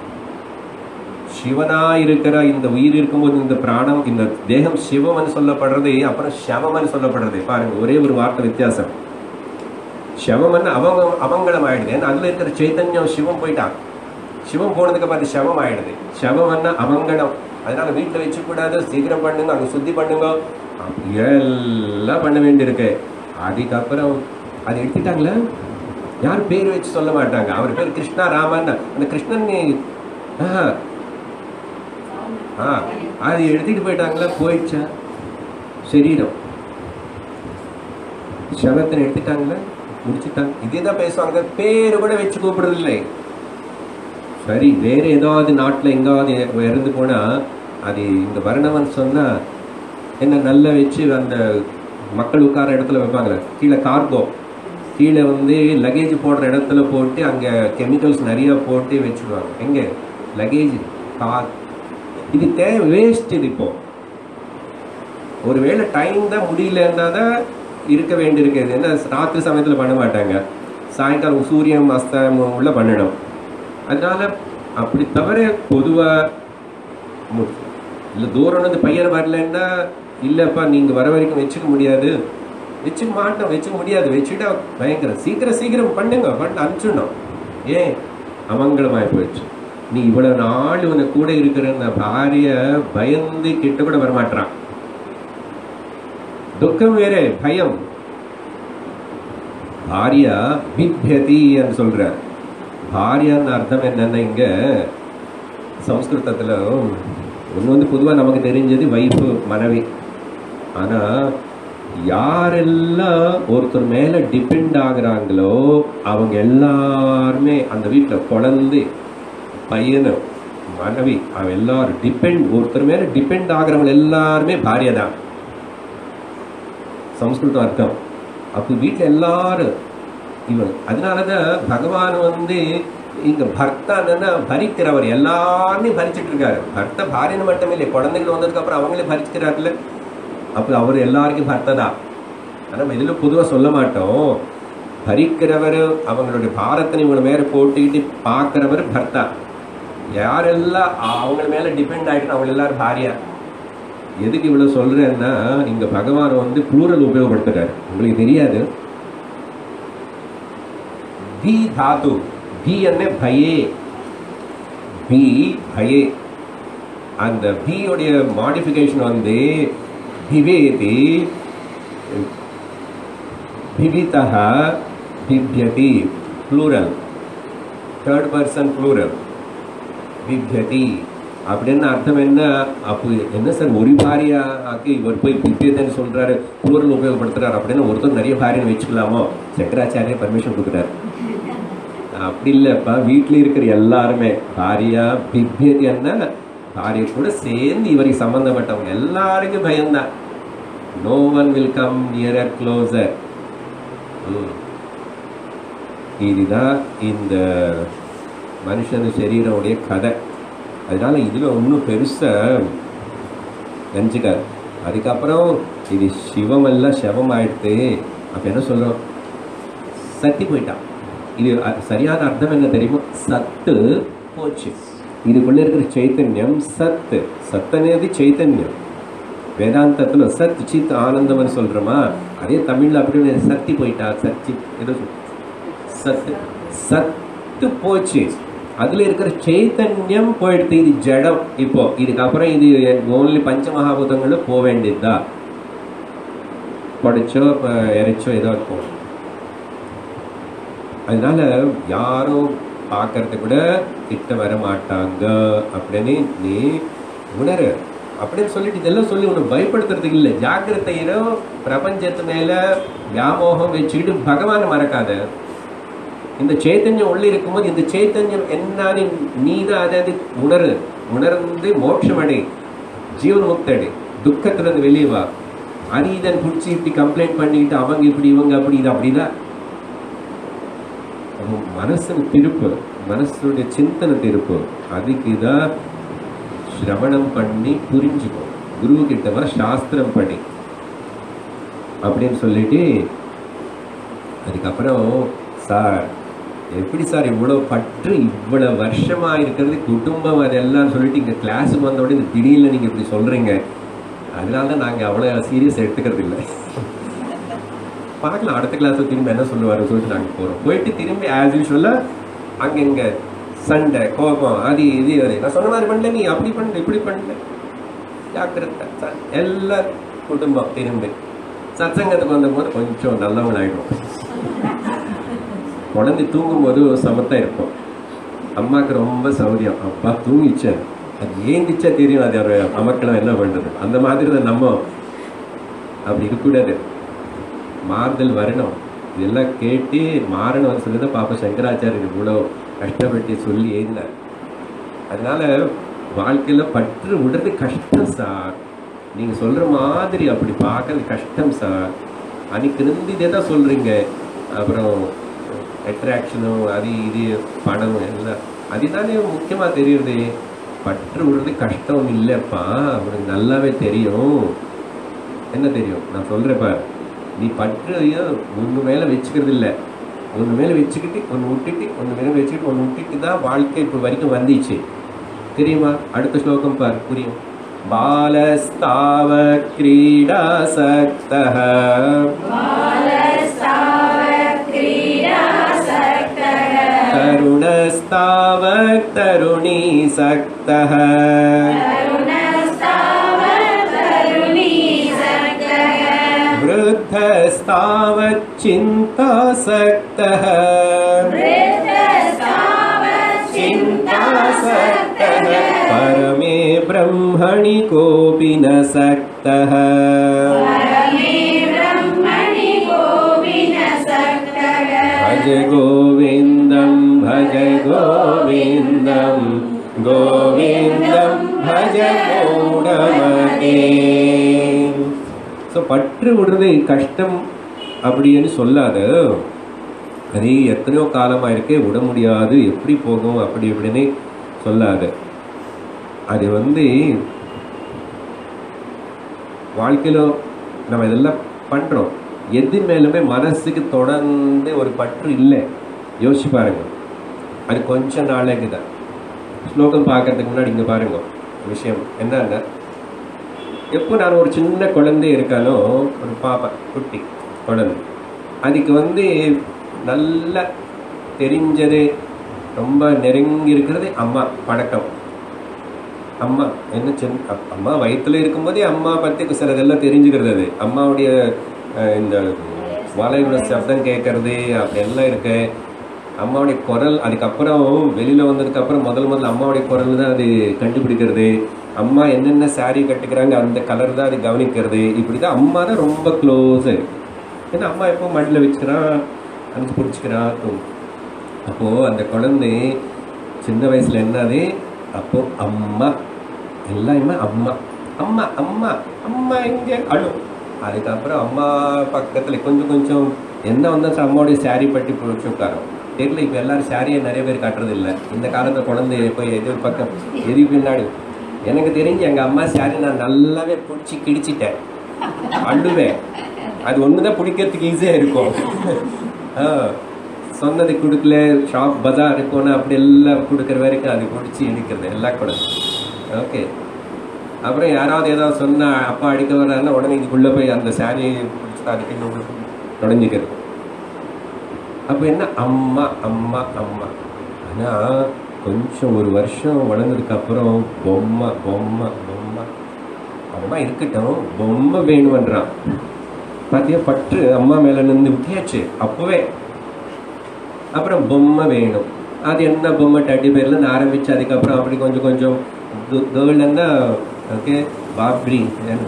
சிவனா இருக்கிற இந்த உயிர் இருக்கும்போது இந்த பிராணம் இந்த தேகம் சிவம்னு சொல்லப்படுறது அப்புறம் சவம்னு சொல்லப்படுறது பாருங்க ஒரே ஒரு வார்த்தை வித்தியாசம் சவம்னு அவங்க அமங்கலம் ஆயிடுது ஏன்னா அதுல இருக்கிற சைத்தன்யம் சிவம் போயிட்டான் சிவம் போனதுக்கு பார்த்து சவம் ஆயிடுது சவம்னா அமங்கலம் அதனால வீட்டுல வச்சு கூடாது சீக்கிரம் பண்ணுங்க அங்க சுத்தி பண்ணுங்க எல்லாம் பண்ண வேண்டியிருக்கு அதுக்கப்புறம் அதை எடுத்துட்டாங்களா யார் பேர் வச்சு சொல்ல மாட்டாங்க அவர் பேர் கிருஷ்ணா ராமன் அந்த கிருஷ்ணன் நீ- ஆஹா. ஆ அது எடுத்துட்டு போயிட்டாங்களா போயிடுச்சா சரீரம் சவத்தை எடுத்துட்டாங்களா முடிச்சுட்டாங்க இதே தான் பேசுவாங்க பேரு கூட வச்சு கூப்பிடுறது இல்லை சரி வேற ஏதாவது நாட்டுல எங்காவது இறந்து போனா அது இந்த வர்ணவன் சொன்னா என்ன நல்லா வச்சு அந்த மக்கள் உட்கார இடத்துல வைப்பாங்களே கீழே கார்கோ கீழே வந்து லக்கேஜ் போடுற இடத்துல போட்டு அங்க கெமிக்கல்ஸ் நிறைய போட்டு வச்சுடுவாங்க எங்க லக்கேஜ் கார் இது தேவை வேஸ்ட் இது இப்போ ஒருவேளை டைம் தான் முடியலன்னா தான் இருக்க வேண்டியிருக்கிறது என்ன ராத்திரி சமயத்தில் பண்ண மாட்டாங்க சாயங்காலம் சூரியன் அஸ்தமம் உள்ள பண்ணணும் அதனால அப்படி தவிர பொதுவாக இல்லை தூரம் வந்து பையன் வரலன்னா இல்லைப்பா நீங்கள் வர வரைக்கும் வச்சுக்க முடியாது வச்சுக்க மாட்டோம் வச்சுக்க முடியாது வச்சுட்டா பயங்கரம் சீக்கிரம் சீக்கிரம் பண்ணுங்க பண்ண அனுப்பிச்சிடணும் ஏன் அமங்கலமாய் போயிடுச்சு நீ இவ்வளவு நாள் உன கூட இருக்கிற அந்த பாரிய பயந்து கிட்ட கூட வரமாட்டான் துக்கம் வேற பயம் பாரியா பிப்யதி சொல்றார் பாரியான்னு அர்த்தம் என்னன்னா இங்க சம்ஸ்கிருதத்துல ஒன்று வந்து பொதுவாக நமக்கு தெரிஞ்சது வைஃபு மனைவி ஆனா யாரெல்லாம் ஒருத்தர் மேல டிபெண்ட் ஆகுறாங்களோ அவங்க எல்லாருமே அந்த வீட்டில் குழந்தை பையனு மனைவி அவன் எல்லாரும் டிபெண்ட் ஒருத்தர் மேல டிபெண்ட் ஆகுறவங்க எல்லாருமே பாரியா தான் சம்ஸ்கிருதம் அர்த்தம் அப்போ வீட்டில் எல்லாரும் இவன் அதனாலதான் பகவான் வந்து இங்க பர்த்தான்னா பரிக்கிறவர் எல்லாரையும் பரிச்சிட்டு இருக்காரு பர்த்த பாரியன்னு மட்டும் இல்லை குழந்தைகள் வந்ததுக்கு அப்புறம் அவங்களே பரிச்சுக்கிறாருல்ல அப்போ அவர் எல்லாருக்கும் பர்த்த தான் ஆனால் இதுல பொதுவா சொல்ல மாட்டோம் பரிக்கிறவர் அவங்களுடைய பாரத்தை இவங்க மேல போட்டுக்கிட்டு பார்க்கிறவர் பர்த்தா யாரெல்லாம் அவங்க மேல டிபெண்ட் ஆகிட்டு அவங்க எல்லாரும் பாரியா எதுக்கு இவ்வளவு சொல்றேன்னா இங்க பகவான் வந்து ப்ளூரல் உபயோகப்படுத்துறாரு உங்களுக்கு தெரியாது தி தாத்து பி என்ன பயே பி பயே அந்த பியோடைய மாடிஃபிகேஷன் வந்து பிவேதி பிபிதः பிப்யதி ப்ளூரல் தேர்ட் பர்சன் ப்ளூரல் பிப்யதி அப்படின்னு அர்த்தம் என்ன அப்போ என்ன சார் ஒரு பாரியா ஆக்கி இவர் போய் பிப்யதன்னு சொல்றாரு ப்ளூரல் உபயோகப்படுத்துறாரு அப்படின்னு ஒருத்தர் நிறைய பாரியன்னு வச்சுக்கலாமோ சங்கராச்சாரிய பர்மிஷன் கொடுக்குறாரு அப்படி இல்லைப்பா வீட்டில் இருக்கிற எல்லாருமே பாரியா பிப்யதின்னா பாரிய கூட சேர்ந்து இவருக்கு சம்பந்தப்பட்டவங்க எல்லாருக்கும் பயம்தான் no one will come nearer closer இதுதான் இந்த மனுஷன் சரீரமுடைய கதை அதனால இதில் ஒன்றும் பெருசாக நினச்சிக்காது அதுக்கப்புறம் இது சிவமெல்லாம் சிவம் ஆயிடுத்து அப்போ என்ன சொல்கிறோம் சத்தி போயிட்டான் இது அ- சரியான அர்த்தம் என்ன தெரியுமா சத்து போச்சு இதுக்குள்ள இருக்கிற చైతన్యం சத்து சத் అనేది చైతన్యం வேதாந்தத்துல சத் சித் ஆனந்தம்னு சொல்றோமா அதே தமிழ்ல அப்படி சத்தி போயிட்டா சச்சி ஏதோ சொல்- சத்து சத்து போச்சு அதுல இருக்கிற சைத்தன்யம் போயிடுது இது ஜடம் இப்போ இதுக்கப்புறம் இது ஓன்லி பஞ்ச மகாபூதங்களும் போக வேண்டியதா படிச்சோ இப்ப இறைச்சோ ஏதோ இருக்கும் அதனால யாரும் பார்க்கறது கூட கிட்ட வர மாட்டாங்க அப்படின்னு நீ உணரு அப்படின்னு சொல்லிட்டு இதெல்லாம் சொல்லி உன்னை பயப்படுத்துறதுக்கு இல்லை ஜாக்கிரதையில பிரபஞ்சத்து மேல வியாமோகம் வச்சுக்கிட்டு பகவானை மறக்காத இந்த சைத்தன்யம் உள்ள இருக்கும்போது இந்த சைத்தன்யம் என்னன்னு நீ தான் அதாவது உணரு உணர்ந்து மோட்சம் அடை ஜீவன் முக்தடை துக்கத்துல இருந்து வெளியே வா அது இதன் பிடிச்சி இப்படி கம்ப்ளைண்ட் பண்ணிக்கிட்டு அவங்க இப்படி இவங்க அப்படி இது அப்படிதான் நம்ம மனசின் திருப்பு மனசுடைய சிந்தனை திருப்பு அதுக்கு தான் சிரவணம் பண்ணி புரிஞ்சுக்கோ குரு கிட்ட வா சாஸ்திரம் பண்ணி அப்படின்னு சொல்லிட்டு அதுக்கப்புறம் சார் எப்படி சார் இவ்வளோ பற்று இவ்வளோ வருஷமா இருக்கிறது குடும்பம் அதெல்லாம் சொல்லிட்டு இங்கே கிளாஸுக்கு வந்த உடனே திடீர்னு நீங்கள் இப்படி சொல்கிறீங்க அதனால தான் நாங்கள் அவ்வளோ சீரியஸ் எடுத்துக்கிறது இல்லை பார்க்கலாம் அடுத்த கிளாஸ் திரும்ப என்ன சொல்லுவாரு சொல்லிட்டு நாங்கள் போகிறோம் போயிட்டு திரும்பி ஆஸ் யூஸ்வலாக அங்கே இங்கே சண்டை கோபம் அது இது அது நான் சொன்ன மாதிரி பண்ணல நீ அப்படி பண்ணல இப்படி பண்ணல ஜாக்கிரதை ச- எல்லா குடும்பம் திரும்பி சத்சங்கத்துக்கு வந்தபோது கொஞ்சம் நல்லவங்களாயிடும் குழந்தை தூங்கும்போது சமத்தா இருப்போம் அம்மாவுக்கு ரொம்ப சௌரியம் அப்பா தூங்கிச்சேன் அது ஏந்திச்சா தெரியும் அது ஒரு அமர்க்கலாம் என்ன பண்றது அந்த மாதிரி தான் நம்ம அப்படி இருக்கக்கூடாது மாறுதல் வரணும் இதெல்லாம் கேட்டு மாறணும் சொல்லி தான் பாப்பா சங்கராச்சாரியர் இவ்வளோ கஷ்டப்பட்டு சொல்லி எழுதினார் அதனால வாழ்க்கையில பற்று விடுறது கஷ்டம் சார் நீங்க சொல்ற மாதிரி அப்படி பார்க்கறது கஷ்டம் சார் அன்னைக்கு இருந்து இதே தான் சொல்றீங்க அப்புறம் அட்ராக்ஷனும் அது இது பணம் எல்லாம் அதுதானே முக்கியமா தெரியுது பற்று விடுறது கஷ்டம் இல்லைப்பா அவனுக்கு நல்லாவே தெரியும் என்ன தெரியும் நான் சொல்றேன் பார் நீ பற்று ஒன்று மேல வச்சுக்கிறது இல்லை ஒன்று மேல வச்சுக்கிட்டு ஒன்று விட்டுட்டு ஒன்று மேல வச்சுக்கிட்டு ஒன்று விட்டுட்டு தான் வாழ்க்கை இப்போ வரைக்கும் வந்துச்சு தெரியுமா அடுத்த ஸ்லோகம் பார் புரியும் பாலஸ்தாவ கிரீடாசக்தः तरुणस्तावत् तरुणीसक्तः वृद्धस्तावच्चिन्तासक्तः चिन्तासक्तः परमे ब्रह्मणि कोऽपि न सक्तः भज गोविन्दं भज गोविन्दं गोविन्दं भज மூடமகே ஸோ பற்று விடுறது கஷ்டம் அப்படின்னு சொல்லாத அது எத்தனையோ காலமாக இருக்கே விட முடியாது எப்படி போகும் அப்படி இப்படின்னு சொல்லாத அது வந்து வாழ்க்கையில நம்ம இதெல்லாம் பண்றோம் எது மேலுமே மனசுக்கு தொடர்ந்து ஒரு பற்று இல்லை யோசிச்சு பாருங்க அது கொஞ்ச நாளைக்கு தான் ஸ்லோகம் பார்க்கறதுக்கு முன்னாடி இங்கே பாருங்க விஷயம் என்னன்னா எப்போ நான் ஒரு சின்ன குழந்தை இருக்கானோ ஒரு பாப்பா குட்டி குழந்தை அதுக்கு வந்து நல்லா தெரிஞ்சது ரொம்ப நெருங்கி இருக்கிறது அம்மா பழக்கம் அம்மா என்ன சின்ன அப்- அம்மா வயித்துல இருக்கும்போதே அம்மா பற்றி சிலதெல்லாம் தெரிஞ்சுக்கிறது அது அம்மாவுடைய அஹ், இந்த வலையோட சப்தம் கேட்கறது அப்படி எல்லாம் இருக்கு அம்மாவுடைய குரல் அதுக்கப்புறம் வெளியில வந்ததுக்கு அப்புறம் முதல் முதல்ல அம்மாவுடைய குரல் தான் அது கண்டுபிடிக்கிறது அம்மா என்னென்ன saree கட்டுக்கிறாங்க அந்த கலர் தான் அது கவனிக்கிறது இப்படி தான் அம்மா தான் ரொம்ப க்ளோஸ் ஏன்னா அம்மா எப்போ மடியில் வச்சுக்கிறான் அனுப்பிச்சு பிடிச்சிக்கிறான் தூங்கும் அப்போ அந்த குழந்தை சின்ன வயசுல என்னது அப்போ அம்மா எல்லாருமே அம்மா அம்மா அம்மா அம்மா இங்க அழும் அதுக்கப்புறம் அம்மா பக்கத்துல கொஞ்சம் கொஞ்சம் என்ன வந்தாச்சும் அம்மாவுடைய saree பட்டி பிடிச்சி உட்காரும் தெரியல இப்போ எல்லாரும் சாரியை நிறைய பேர் கட்டுறது இல்ல இந்த காலத்துல குழந்தை போய் எதிர் பக்கம் எதி பின்னாடி எனக்கு தெரிஞ்சு எங்க அம்மா சாரி நான் நல்லாவே பிடிச்சி கிடிச்சிட்டேன் அழுவேன் அது ஒண்ணுதான் பிடிக்கிறதுக்கு ஈஸியா இருக்கும் ஆ, சொன்னது கொடுக்கல ஷாப் பஜார் போனால் அப்படி எல்லாம் கொடுக்குற வரைக்கும் அது பிடிச்சி இடிக்கிறது எல்லாம் கூட ஓகே அப்புறம் யாராவது ஏதாவது சொன்னா அப்பா அடிக்க வர்றாருன்னா உடனே இதுக்குள்ள போய் அந்த சாரியை பிடிச்சி அதுக்கு நுழைஞ்சிக்கிறது அப்போ என்ன அம்மா அம்மா அம்மா ஆனா கொஞ்சம் ஒரு வருஷம் வளர்ந்ததுக்கு அப்புறம் பொம்மை பொம்மை பொம்மை அம்மா இருக்கட்டும் பொம்மை வேணும்ன்றான் பாத்தியா பற்று அம்மா மேல நின்று விட்டியாச்சு அப்பவே அப்புறம் பொம்மை வேணும் அது என்ன பொம்மை டட்டி பேர்ல ஆரம்பிச்சு அதுக்கப்புறம் அப்படி கொஞ்சம் கொஞ்சம் கேர்ள்னா ஓகே பாப்ரி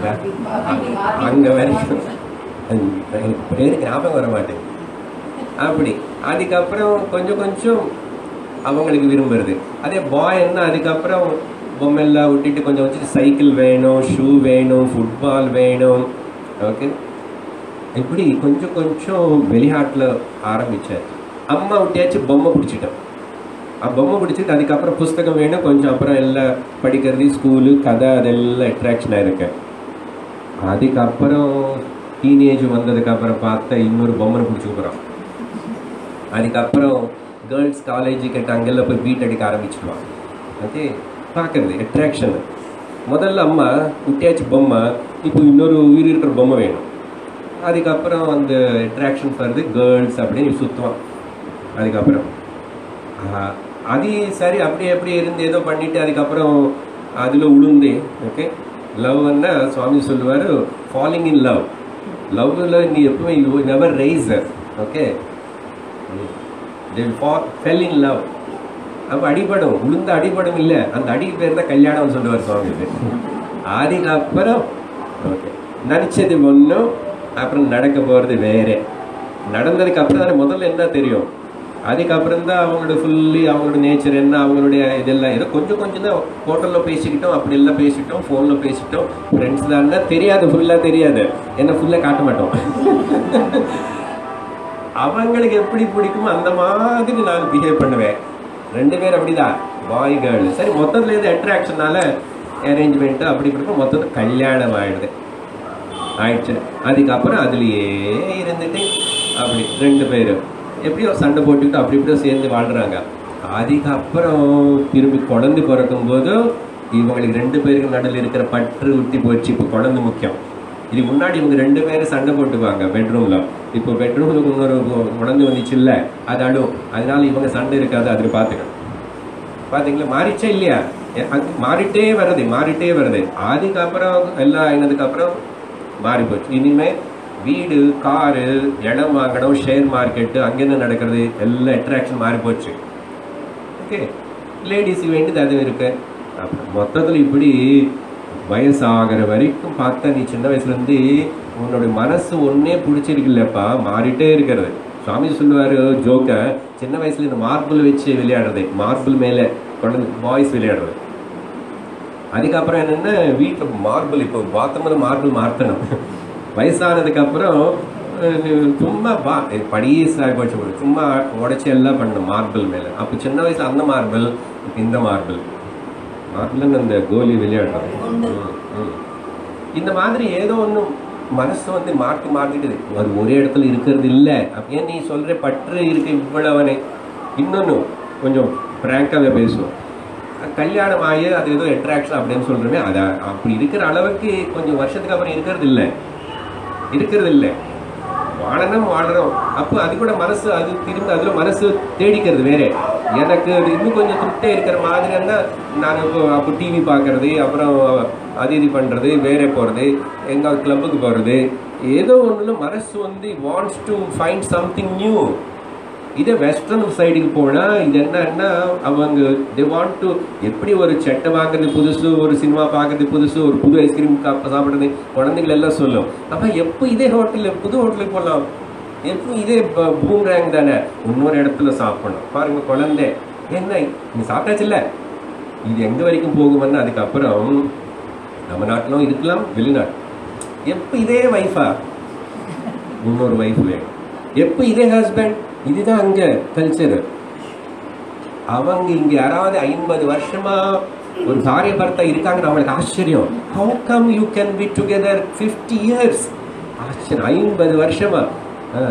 அங்க வரைக்கும் எனக்கு பேருக்கு ஞாபகம் வர மாட்டேங்குது அப்படி அதுக்கப்புறம் கொஞ்சம் கொஞ்சம் அவங்களுக்கு விரும்புறது அதே பாய்ன்னா அதுக்கப்புறம் பொம்மெல்லாம் விட்டுட்டு கொஞ்சம் கொஞ்சம் சைக்கிள் வேணும் ஷூ வேணும் ஃபுட்பால் வேணும் ஓகே இப்படி கொஞ்சம் கொஞ்சம் வெளிநாட்டில் ஆரம்பித்தேன் அம்மா விட்டியாச்சு பொம்மை பிடிச்சிட்டோம் ஆ பொம்மை பிடிச்சிட்டு அதுக்கப்புறம் புஸ்தகம் வேணும் கொஞ்சம் அப்புறம் எல்லாம் படிக்கிறது ஸ்கூலு கதை அதெல்லாம் அட்ராக்ஷனாக இருக்கேன் அதுக்கப்புறம் டீனேஜ் வந்ததுக்கப்புறம் பார்த்தா இன்னொரு பொம்மை பிடிச்சிக்கிறோம் அதுக்கப்புறம் கேர்ள்ஸ் காலேஜ் கிட்ட அங்கெல்லாம் போய் பீட் அடிக்க ஆரம்பிச்சிடுவாங்க ஓகே பார்க்கறது அட்ராக்ஷன் முதல்ல அம்மா குட்டியாச்சு பொம்மை இப்போ இன்னொரு உயிர் இருக்கிற பொம்மை வேணும் அதுக்கப்புறம் அந்த அட்ராக்ஷன் வருது கேர்ள்ஸ் அப்படின்னு சுற்றுவான் அதுக்கப்புறம் ஆஹ், அது சரி அப்படியே அப்படியே இருந்து ஏதோ பண்ணிட்டு அதுக்கப்புறம் அதில் உளுந்தே ஓகே லவ்னா சுவாமி சொல்லுவார் ஃபாலிங் இன் லவ் லவ்வில் நீ எப்பவுமே you never rise okay fell in love அப்போ அடிபடும் உளுந்த அடிபடும் இல்லை அந்த அடிக்கு பேர் தான் கல்யாணம் சொல்லுவார் சுவாமி அதுக்கப்புறம் ஓகே நினச்சது ஒன்றும் அப்புறம் நடக்க போகிறது வேற நடந்ததுக்கு அப்புறம் தானே முதல்ல என்ன தெரியும் அதுக்கப்புறம் தான் அவங்களோட ஃபுல்லி அவங்களோட நேச்சர் என்ன அவங்களுடைய இதெல்லாம் ஏதோ கொஞ்சம் கொஞ்சம் தான் ஹோட்டலில் பேசிக்கிட்டோம் அப்படி எல்லாம் பேசிட்டோம் ஃபோனில் பேசிட்டோம் ஃப்ரெண்ட்ஸ் தான் தெரியாது ஃபுல்லாக தெரியாது என்ன ஃபுல்லாக காட்ட மாட்டோம் அவங்களுக்கு எப்படி பிடிக்குமோ அந்த மாதிரி நான் பிஹேவ் பண்ணுவேன் ரெண்டு பேர் அப்படிதான் பாய் கேர்ள் சரி மொத்தத்துல இருந்து அட்ராக்ஷனால அரேஞ்ச்மெண்ட் அப்படி இப்படி மொத்தத்தில் கல்யாணம் ஆயிடுது ஆயிடுச்சு அதுக்கப்புறம் அதுலயே இருந்துட்டு அப்படி ரெண்டு பேரும் எப்படியோ சண்டை போட்டுக்கிட்டு அப்படி இப்படியோ சேர்ந்து வாழ்றாங்க அதுக்கப்புறம் திரும்பி குழந்தை பிறக்கும் போது இவங்களுக்கு ரெண்டு பேருக்கு நடுவில் இருக்கிற பற்று விட்டு போச்சு இப்போ குழந்தை முக்கியம் இது முன்னாடி இவங்க ரெண்டு பேரும் சண்டை போட்டுக்குவாங்க பெட்ரூம்ல இப்போ பெட்ரூம்ல இன்னொரு குழந்தை வந்துச்சு இல்ல அது அடும் அதனால இவங்க சண்டை இருக்காது அதில் பார்த்துக்கணும் பாத்தீங்களா மாறிச்சா இல்லையா எ- அங்க மாறிட்டே வருது மாறிட்டே வருது அதுக்கப்புறம் எல்லாம் ஆயினதுக்கு அப்புறம் மாறி போச்சு இனிமே வீடு காரு இடம் வாங்கணும் ஷேர் மார்க்கெட்டு அங்கேருந்து நடக்கிறது எல்லாம் அட்ராக்ஷன் மாறி போச்சு ஓகே லேடிஸ் வேண்டியது அது இருக்கு அப்புறம் மொத்தத்தில் இப்படி வயசாகிற வரைக்கும் பார்த்தா நீ சின்ன வயசுல இருந்து உன்னுடைய மனசு ஒன்னே பிடிச்சிருக்குல்லப்பா மாறிட்டே இருக்கிறது சுவாமி சொல்லுவாரு ஜோக்க சின்ன வயசுல இந்த மார்பிள் வச்சு விளையாடுறது மார்பிள் மேல குழந்தை பாய்ஸ் விளையாடுறது அதுக்கப்புறம் என்னன்னா வீட்டில் மார்பிள் இப்போ பாத்ரூம்ல மார்பிள் மாற்றணும் வயசானதுக்கு அப்புறம் அஹ், சும்மா பா படியே போச்சு போடு. சும்மா உடைச்சி எல்லாம் பண்ணணும் மார்பிள் மேல அப்போ சின்ன வயசுல அந்த மார்பிள் இப்போ இந்த மார்பிள் மார்பிள்னு அந்த கோலி விளையாடுறோம் ம், ம். இந்த மாதிரி ஏதோ ஒன்று மனசு வந்து மாற்றி மாற்றிடுது அது ஒரே இடத்துல இருக்கிறது இல்லை ஏன் நீ சொல்ற பற்று இருக்கு இவ்வளவனே இன்னொன்று கொஞ்சம் ஃப்ராங்காகவே பேசுவோம் கல்யாணம் ஆகி அது ஏதோ அட்ராக்ஷன் அப்படின்னு சொல்றோமே அது அப்படி இருக்கிற அளவுக்கு கொஞ்சம் வருஷத்துக்கு அப்புறம் இருக்கிறது இல்லை இருக்கிறது இல்லை வாழணும் வாழறோம் அப்போ அது கூட மனசு அது திரும்ப அதுல மனசு தேடிக்கிறது வேற எனக்கு அது இன்னும் கொஞ்சம் திருப்தியா இருக்கிற மாதிரி இருந்தா நான் இப்போ அப்போ டிவி பார்க்கறது அப்புறம் அது இது பண்றது வேற போறது எங்காவது கிளப்புக்கு போறது ஏதோ ஒண்ணுல மனசு வந்து wants to find something new இதே வெஸ்டர்ன் சைடுக்கு போனா இது என்னன்னா அவங்க தே வாண்ட் டு எப்படி ஒரு சட்டை வாங்குறது புதுசு ஒரு சினிமா பார்க்கறது புதுசு ஒரு புது ஐஸ்கிரீம் சாப்பிடுறது குழந்தைகள் எல்லாம் சொல்லும் அப்ப எப்போ இதே ஹோட்டலில் புது ஹோட்டலுக்கு போகலாம் எப்போ இதே பூம் ரேங்க் தானே இன்னொரு இடத்துல சாப்பிடணும் பாருங்க குழந்தை என்ன நீ சாப்பிட்டாச்சுல்ல இது எங்க வரைக்கும் போகும்னு அதுக்கப்புறம் நம்ம நாட்டிலும் இருக்கலாம் வெளிநாட்டு எப்போ இதே வைஃபா இன்னொரு வைஃப் வேணும் எப்போ இதே ஹஸ்பண்ட் இதுதான் அங்க கல்ச்சர் அவங்க இங்க யாராவது ஐம்பது வருஷமா ஒரு பாரிய பர்த்தா இருக்காங்க நம்மளுக்கு ஆச்சரியம் how come you can be together fifty years ஆச்சரியம் ஐம்பது வருஷமா ஆ.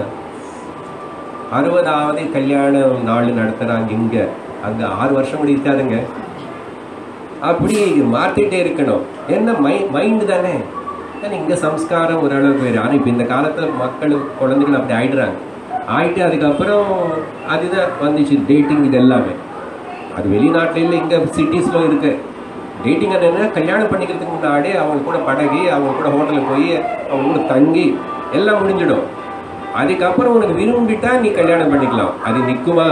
அறுபதாவது கல்யாணம் நாள் நடத்துறாங்க இங்க அங்க ஆறு வருஷம் கூட இருக்காதுங்க அப்படி மாத்திட்டே இருக்கணும் என்ன மை மைண்டு தானே ஏன்னா இங்க சம்ஸ்காரம் ஓரளவுக்கு வேறு ஆனால் இப்போ இந்த காலத்துல மக்கள் குழந்தைகள் அப்படி ஆயிடுறாங்க ஆயிட்டு அதுக்கப்புறம் அதுதான் வந்துச்சு டேட்டிங் இது எல்லாமே அது வெளிநாட்டுல இல்லை இங்க சிட்டிஸ்ல இருக்கு டேட்டிங் என்னன்னா கல்யாணம் பண்ணிக்கிறதுக்கு முன்னாடி அவங்க கூட பழகி அவங்க கூட ஹோட்டலுக்கு போய் அவங்க கூட தங்கி எல்லாம் முடிஞ்சிடும் அதுக்கப்புறம் உனக்கு விரும்பிட்டா நீ கல்யாணம் பண்ணிக்கலாம் அது நிக்குமா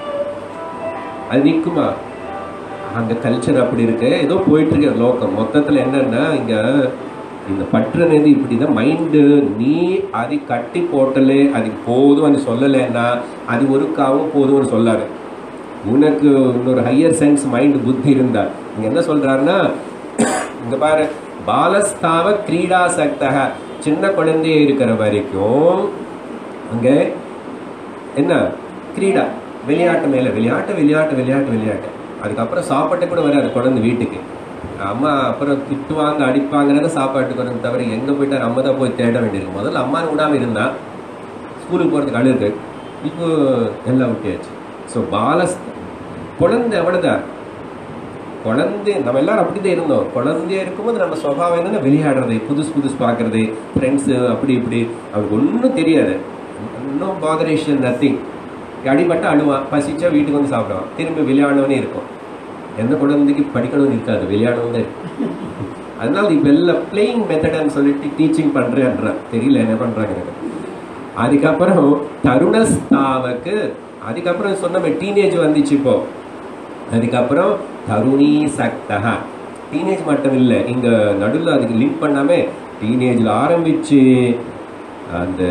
அது நிக்குமா அங்க கல்ச்சர் அப்படி இருக்கு ஏதோ போயிட்டு இருக்கு லோக்கம் மொத்தத்துல என்னன்னா இங்க இந்த பற்றுனது இப்படிதான் மைண்டு நீ அது கட்டி போட்டலே அது போதும் அது சொல்லலைன்னா அது ஒருக்காவும் போதும்னு சொல்லாரு உனக்கு இன்னொரு ஹையர் சென்ஸ் மைண்ட் புத்தி இருந்தா இங்க என்ன சொல்றாருன்னா இங்க பாரு பாலஸ்தாவ கிரீடா சக்தக சின்ன குழந்தைய இருக்கிற வரைக்கும் அங்க என்ன கிரீடா விளையாட்டு மேல விளையாட்டு விளையாட்டு விளையாட்டு விளையாட்டு அதுக்கப்புறம் சாப்பாட்டு கூட வராது குழந்தை வீட்டுக்கு அம்மா அப்புறம் திட்டுவாங்க அடிப்பாங்கன்னு சாப்பாட்டுக்கு வரும் தவிர எங்க போயிட்டாரு அம்மா தான் போய் தேட வேண்டியிருக்கு முதல்ல அம்மா விடாம இருந்தா ஸ்கூலுக்கு போறதுக்கு அழுது இப்போ எல்லாம் விட்டியாச்சு ஸோ பாலஸ் குழந்தை அவ்வளோதான் குழந்தை நம்ம எல்லாரும் அப்படிதான் இருந்தோம் குழந்தையா இருக்கும்போது நம்ம சுவாவம் என்னன்னா விளையாடுறது புதுசு புதுசு பார்க்கறது ஃப்ரெண்ட்ஸு அப்படி இப்படி அவனுக்கு ஒன்றும் தெரியாது இன்னும் பாதரேஷன் நத்திங் அடிபட்டு அழுவான் பசிச்சா வீட்டுக்கு வந்து சாப்பிடுவான் திரும்பி விளையாடணும்னே இருக்கும் எந்த குழந்தைக்கு படிக்கணும்னு இருக்காது விளையாடணும் தான் இருக்கும் அதனால இப்போ எல்லாம் பிளேயிங் மெத்தட்னு சொல்லிட்டு டீச்சிங் பண்ணுறேன்றான் தெரியல என்ன பண்ணுறாங்க எனக்கு அதுக்கப்புறம் தருணஸ்தாவுக்கு அதுக்கப்புறம் சொன்ன டீனேஜ் வந்துச்சு இப்போ அதுக்கப்புறம் தருணி சக்தகா டீனேஜ் மட்டும் இல்லை இங்க நடுவில் அதுக்கு லிங்க் பண்ணாம டீனேஜில் ஆரம்பிச்சு அந்த